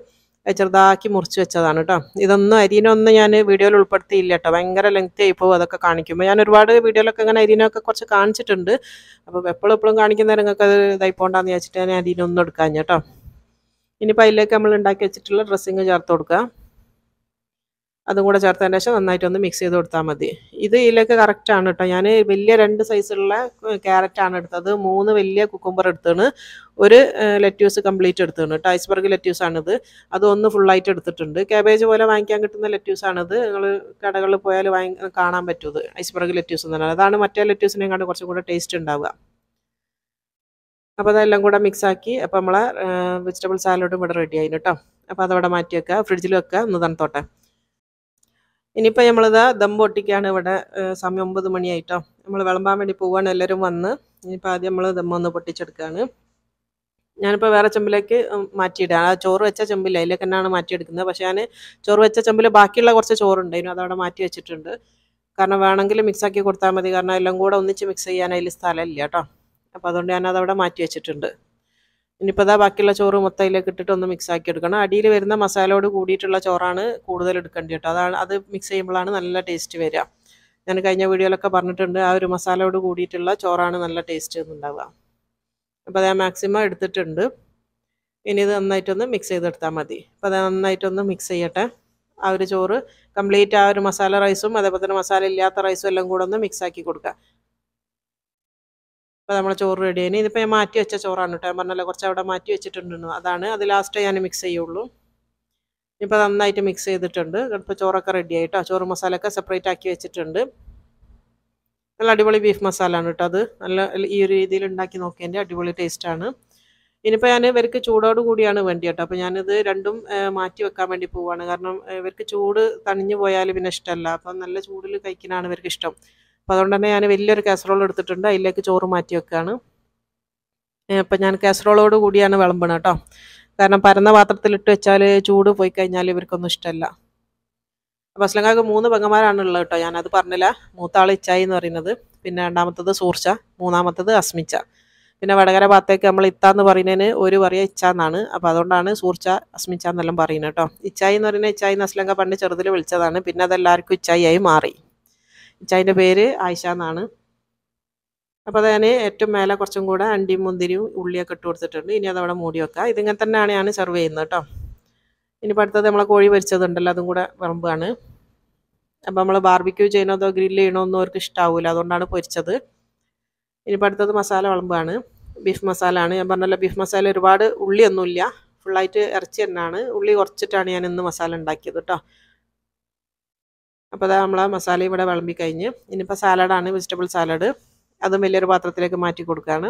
ചെറുതാക്കി മുറിച്ച് വെച്ചതാണ് കേട്ടോ ഇതൊന്നും അരിനൊന്നും ഞാൻ വീഡിയോയിൽ ഉൾപ്പെടുത്തിയില്ല കേട്ടോ ഭയങ്കര ലെങ്തി ആയി പോകും അതൊക്കെ കാണിക്കുമ്പോൾ ഞാൻ ഒരുപാട് വീഡിയോയിലൊക്കെ ഇങ്ങനെ അരിനൊക്കെ കുറച്ച് കാണിച്ചിട്ടുണ്ട് അപ്പോൾ എപ്പോഴും എപ്പോഴും കാണിക്കുന്ന നിങ്ങൾക്ക് അത് ഇതായി പോകണ്ടെന്ന് വെച്ചിട്ട് ഞാൻ അരിനൊന്നും എടുക്കാൻ കേട്ടോ ഇനിയിപ്പോൾ അതിലേക്ക് നമ്മൾ ഉണ്ടാക്കി വെച്ചിട്ടുള്ള ഡ്രസ്സിങ് ചേർത്ത് കൊടുക്കുക അതും കൂടെ ചേർത്തതിന് ശേഷം നന്നായിട്ടൊന്ന് മിക്സ് ചെയ്ത് കൊടുത്താൽ മതി ഇത് ഇതിലേക്ക് കറക്റ്റാണ് കേട്ടോ ഞാൻ വലിയ രണ്ട് സൈസുള്ള ക്യാരറ്റാണ് എടുത്തത് മൂന്ന് വലിയ കുക്കുംബർ എടുത്താണ് ഒരു ലെറ്റ്യൂസ് കംപ്ലീറ്റ് എടുത്താണ് കേട്ടോ ഐസ്ബർഗ് ലെറ്റ്യൂസ് ആണിത് അത് ഒന്ന് ഫുള്ളായിട്ട് എടുത്തിട്ടുണ്ട് കാബേജ് പോലെ വാങ്ങിക്കാൻ കിട്ടുന്ന ലെറ്റ്യൂസ് ആണിത് നിങ്ങൾ കടകളിൽ പോയാൽ വാങ്ങി കാണാൻ പറ്റും ഇത് ഐസ്ബർഗ് ലെറ്റ്യൂസ് എന്ന് പറഞ്ഞാൽ അതാണ് മറ്റേ ലെറ്റ്യൂസിനെ കണ്ട് കുറച്ചും കൂടെ ടേസ്റ്റ് ഉണ്ടാവുക അപ്പോൾ അതെല്ലാം കൂടെ മിക്സ് ആക്കി അപ്പോൾ നമ്മളെ വെജിറ്റബിൾ സാലഡും ഇവിടെ റെഡി ആയി കേട്ടോ അപ്പോൾ അതവിടെ മാറ്റി വെക്കുക ഫ്രിഡ്ജിൽ വെക്കുക ഒന്ന് തണുത്തോട്ടെ ഇനിയിപ്പോൾ നമ്മളിത് ദം പൊട്ടിക്കാണ് ഇവിടെ സമയം ഒമ്പത് മണിയായിട്ടോ നമ്മൾ വിളമ്പാൻ വേണ്ടി പോവുകയാണ് എല്ലാവരും വന്ന് ഇനിയിപ്പോൾ ആദ്യം നമ്മൾ ദം ഒന്ന് പൊട്ടിച്ചെടുക്കുകയാണ് ഞാനിപ്പോൾ വേറെ ചെമ്പിലേക്ക് മാറ്റിയിടുക ആ ചോറ് വെച്ച ചെമ്പില്ല അതിലേക്ക് തന്നെയാണ് മാറ്റിയെടുക്കുന്നത് പക്ഷേ ഞാൻ ചോറ് വെച്ച ചെമ്പിൽ ബാക്കിയുള്ള കുറച്ച് ചോറുണ്ടായിരുന്നു അതവിടെ മാറ്റി വെച്ചിട്ടുണ്ട് കാരണം വേണമെങ്കിൽ മിക്സാക്കി കൊടുത്താൽ മതി കാരണം എല്ലാം കൂടെ ഒന്നിച്ച് മിക്സ് ചെയ്യാൻ അതിൽ സ്ഥലമില്ല കേട്ടോ അപ്പോൾ അതുകൊണ്ട് ഞാൻ അതവിടെ മാറ്റി വെച്ചിട്ടുണ്ട് ഇനിയിപ്പോൾ അതാ ബാക്കിയുള്ള ചോറ് മൊത്തം അതിലേക്ക് ഇട്ടിട്ട് ഒന്ന് മിക്സ് ആക്കി എടുക്കണം അടിയിൽ വരുന്ന മസാലയോട് കൂടിയിട്ടുള്ള ചോറാണ് കൂടുതൽ എടുക്കേണ്ടത് കേട്ടോ അതാണ് അത് മിക്സ് ചെയ്യുമ്പോഴാണ് നല്ല ടേസ്റ്റ് വരിക ഞാൻ കഴിഞ്ഞ വീഡിയോയിലൊക്കെ പറഞ്ഞിട്ടുണ്ട് ആ ഒരു മസാലയോട് കൂടിയിട്ടുള്ള ചോറാണ് നല്ല ടേസ്റ്റ് ഉണ്ടാവുക അപ്പോൾ അത് ഞാൻ മാക്സിമം എടുത്തിട്ടുണ്ട് ഇനി ഇത് നന്നായിട്ടൊന്ന് മിക്സ് ചെയ്തെടുത്താൽ മതി അപ്പോൾ അത് നന്നായിട്ടൊന്ന് മിക്സ് ചെയ്യട്ടെ ആ ഒരു ചോറ് കംപ്ലീറ്റ് ആ ഒരു മസാല റൈസും അതേപോലെ തന്നെ മസാല ഇല്ലാത്ത റൈസും എല്ലാം കൂടെ ഒന്ന് മിക്സ് ആക്കി കൊടുക്കുക അപ്പോൾ നമ്മളെ ചോറ് റെഡി ആയി ഇതിപ്പോൾ ഞാൻ മാറ്റി വെച്ച ചോറാണ് കേട്ടോ ഞാൻ പറഞ്ഞല്ലോ കുറച്ച് അവിടെ മാറ്റി വെച്ചിട്ടുണ്ടെന്ന് അതാണ് അത് ലാസ്റ്റ് ഞാൻ മിക്സ് ചെയ്യുള്ളൂ ഇപ്പോൾ നന്നായിട്ട് മിക്സ് ചെയ്തിട്ടുണ്ട് ഇപ്പോൾ ചോറൊക്കെ റെഡി ആയിട്ടോ ചോറ് മസാലയൊക്കെ സെപ്പറേറ്റ് ആക്കി വെച്ചിട്ടുണ്ട് നല്ല അടിപൊളി ബീഫ് മസാല ആണ് കേട്ടോ അത് നല്ല ഈ ഒരു രീതിയിൽ ഉണ്ടാക്കി നോക്കിയതിൻ്റെ അടിപൊളി ടേസ്റ്റാണ് ഇനിയിപ്പോൾ ഞാൻ ഇവർക്ക് ചൂടോട് കൂടിയാണ് വേണ്ടി കേട്ടോ അപ്പോൾ ഞാനിത് രണ്ടും മാറ്റി വെക്കാൻ വേണ്ടി പോവുകയാണ് കാരണം ഇവർക്ക് ചൂട് തണിഞ്ഞു പോയാൽ പിന്നെ ഇഷ്ടമല്ല അപ്പം നല്ല ചൂടിൽ കഴിക്കാനാണ് ഇവർക്ക് ഇഷ്ടം അപ്പോൾ അതുകൊണ്ട് തന്നെ ഞാൻ വലിയൊരു കാസറോൾ എടുത്തിട്ടുണ്ട് അതിലേക്ക് ചോറ് മാറ്റി വെക്കുകയാണ് അപ്പം ഞാൻ കാസറോളോട് കൂടിയാണ് വിളമ്പണം കേട്ടോ കാരണം പരന്ന പാത്രത്തിലിട്ട് വെച്ചാൽ ചൂട് പോയി കഴിഞ്ഞാൽ ഇവർക്കൊന്നും ഇഷ്ടമല്ല അപ്പോൾ അസ്ലങ്കാക്ക് മൂന്ന് പെങ്ങന്മാരാണ് ഉള്ളത് കേട്ടോ ഞാനത് പറഞ്ഞില്ല മൂത്താൾ ഇച്ചായി എന്ന് പറയുന്നത് പിന്നെ രണ്ടാമത്തത് സൂർച്ച മൂന്നാമത്തത് അസ്മിച്ച പിന്നെ വടകര ഭാഗത്തേക്ക് നമ്മൾ ഇത്താന്ന് പറയുന്നതിന് ഒരു പറയുക ഇച്ച എന്നാണ് അപ്പോൾ അതുകൊണ്ടാണ് സൂർച്ച അസ്മിച്ച എന്നെല്ലാം പറയുന്നത് കേട്ടോ ഇച്ചായി എന്ന് പറയുന്നത് ഇച്ചായി അസ്ലങ്ക പണ്ട് ചെറുതിൽ വിളിച്ചതാണ് പിന്നെ അതെല്ലാവർക്കും ഇച്ചായി ആയി മാറി ഇച്ചായിൻ്റെ പേര് ആയിഷ എന്നാണ് അപ്പോൾ അത് ഞാൻ ഏറ്റവും മേലെ കുറച്ചും കൂടെ അണ്ടിയും മുന്തിരിയും ഉള്ളിയൊക്കെ ഇട്ട് കൊടുത്തിട്ടുണ്ട് ഇനി അതവിടെ മൂടി വെക്കുക ഇതിങ്ങനെ തന്നെയാണ് ഞാൻ സെർവ് ചെയ്യുന്നത് കേട്ടോ ഇനിയിപ്പോൾ അടുത്തത് നമ്മളെ കോഴി പൊരിച്ചതുണ്ടല്ലോ അതും കൂടെ വിളമ്പാണ് അപ്പോൾ നമ്മൾ ബാർബിക്യൂ ചെയ്യണതോ ഗ്രില്ല് ചെയ്യണമൊന്നും അവർക്ക് ഇഷ്ടാവില്ല അതുകൊണ്ടാണ് പൊരിച്ചത് ഇനിയിപ്പോൾ അടുത്തത് മസാല വിളമ്പാണ് ബീഫ് മസാല ആണ് ഞാൻ പറഞ്ഞല്ലോ ബീഫ് മസാല ഒരുപാട് ഉള്ളിയൊന്നുമില്ല ഫുള്ളായിട്ട് ഇറച്ചി തന്നെയാണ് ഉള്ളി കുറച്ചിട്ടാണ് ഞാൻ ഇന്ന് മസാല ഉണ്ടാക്കിയത് കേട്ടോ അപ്പോൾ അതാ നമ്മളെ മസാല ഇവിടെ വിളമ്പി കഴിഞ്ഞ് ഇനിയിപ്പോൾ സാലഡാണ് വെജിറ്റബിൾ സാലഡ് അതും വലിയൊരു പാത്രത്തിലേക്ക് മാറ്റി കൊടുക്കുകയാണ്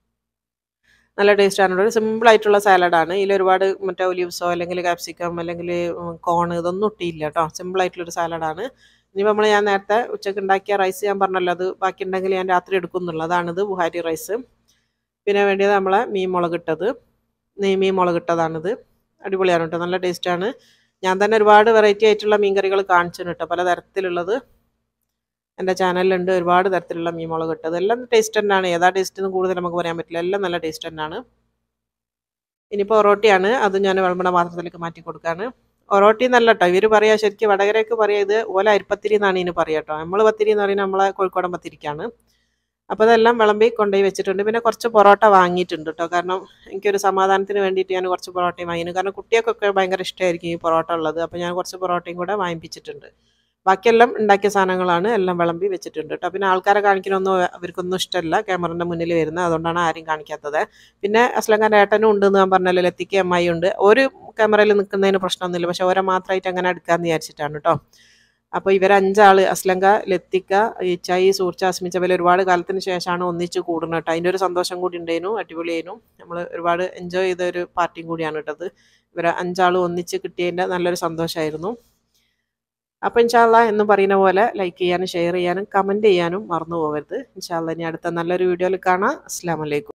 നല്ല ടേസ്റ്റാണ് ഒരു സിമ്പിളായിട്ടുള്ള സാലഡാണ് ഇതിൽ ഒരുപാട് മറ്റേ ഒലിവ്സോ അല്ലെങ്കിൽ കാപ്സിക്കം അല്ലെങ്കിൽ കോൺ ഇതൊന്നും ഇട്ടിയില്ല കേട്ടോ സിമ്പിളായിട്ടുള്ളൊരു സാലഡാണ് ഇനിയിപ്പോൾ നമ്മൾ ഞാൻ നേരത്തെ ഉച്ചയ്ക്ക് ഉണ്ടാക്കിയ റൈസ് ഞാൻ പറഞ്ഞല്ലോ അത് ബാക്കി ഉണ്ടെങ്കിൽ ഞാൻ രാത്രി എടുക്കും എന്നുള്ളതാണിത് ബുഹാരി റൈസ് പിന്നെ വേണ്ടിയത് നമ്മളെ മീൻ മുളകിട്ടത് നെയ്മീൻ മുളകിട്ടതാണിത് അടിപൊളിയാണ് കേട്ടോ നല്ല ടേസ്റ്റാണ് ഞാൻ തന്നെ ഒരുപാട് വെറൈറ്റി ആയിട്ടുള്ള മീൻ കറികൾ കാണിച്ചു കേട്ടോ പല തരത്തിലുള്ളത് എൻ്റെ ചാനലിലുണ്ട് ഒരുപാട് തരത്തിലുള്ള മീൻ മുളക് ഇട്ടത് എല്ലാം ടേസ്റ്റ് തന്നെയാണ് ഏതാ ടേസ്റ്റ് എന്ന് കൂടുതൽ നമുക്ക് പറയാൻ പറ്റില്ല എല്ലാം നല്ല ടേസ്റ്റ് തന്നെയാണ് ഇനിയിപ്പോൾ ഒറോട്ടിയാണ് അത് ഞാൻ വിളമ്പണ പാത്രത്തിലേക്ക് മാറ്റി കൊടുക്കുകയാണ് ഒറോട്ടി എന്നല്ല കേട്ടോ ഇവർ പറയാ ശരിക്കും വടകരയ്ക്ക് പറയാ ഇത് ഓല അരിപ്പത്തിരി എന്നാണ് ഇതിന് പറയുക കേട്ടോ നമ്മൾ പത്തിരി എന്ന് പറയുന്നത് നമ്മളെ കോഴിക്കോടൻ പത്തിരിക്കാണ് അപ്പോൾ അതെല്ലാം വിളമ്പി കൊണ്ടുപോയി വെച്ചിട്ടുണ്ട് പിന്നെ കുറച്ച് പൊറോട്ട വാങ്ങിയിട്ടുണ്ട് കേട്ടോ കാരണം എനിക്കൊരു സമാധാനത്തിന് വേണ്ടിയിട്ട് ഞാൻ കുറച്ച് പൊറോട്ടയും വാങ്ങിയിരുന്നു കാരണം കുട്ടികൾക്കൊക്കെ ഭയങ്കര ഇഷ്ടമായിരിക്കും ഈ പൊറോട്ട ഉള്ളത് അപ്പോൾ ഞാൻ കുറച്ച് പൊറോട്ടയും കൂടെ വാങ്ങിപ്പിച്ചിട്ടുണ്ട് ബാക്കിയെല്ലാം ഉണ്ടാക്കിയ സാധനങ്ങളാണ് എല്ലാം വിളമ്പി വെച്ചിട്ടുണ്ട് കേട്ടോ പിന്നെ ആൾക്കാരെ കാണിക്കണമൊന്നും അവർക്കൊന്നും ഇഷ്ടമല്ല ക്യാമറൻ്റെ മുന്നിൽ വരുന്നത് അതുകൊണ്ടാണ് ആരും കാണിക്കാത്തത് പിന്നെ അസ്ലങ്കാൻ്റെ ഏട്ടനും ഉണ്ടെന്ന് ഞാൻ പറഞ്ഞല്ലോ ലത്തിക്ക് അമ്മായി ഉണ്ട് ഒരു ക്യാമറയിൽ നിൽക്കുന്നതിന് പ്രശ്നമൊന്നുമില്ല പക്ഷെ ഓരോ മാത്രമായിട്ട് അങ്ങനെ എടുക്കാമെന്ന് വിചാരിച്ചിട്ടാണ് കേട്ടോ അപ്പോൾ ഇവർ അഞ്ചാൾ അസ്ലങ്ക ലത്തിക്ക ഇച്ചായി സൂർച്ച അസ്മിച്ച പോലെ ഒരുപാട് കാലത്തിന് ശേഷമാണ് ഒന്നിച്ച് കൂടുന്നത് കേട്ടോ അതിൻ്റെ ഒരു സന്തോഷം കൂടി ഉണ്ടായിരുന്നു അടിപൊളിയായിരുന്നു നമ്മൾ ഒരുപാട് എൻജോയ് ചെയ്ത ഒരു പാർട്ടിയും കൂടിയാണ് കേട്ടത് ഇവരെ അഞ്ചാൾ ഒന്നിച്ച് കിട്ടിയതിൻ്റെ നല്ലൊരു സന്തോഷമായിരുന്നു അപ്പോൾ ഇൻഷാല്ല എന്ന് പറയുന്ന പോലെ ലൈക്ക് ചെയ്യാനും ഷെയർ ചെയ്യാനും കമൻറ്റ് ചെയ്യാനും മറന്നു പോകരുത് ഇൻഷാല്ല ഇനി അടുത്ത നല്ലൊരു വീഡിയോയിൽ കാണാം അസ്സാം വലൈക്കും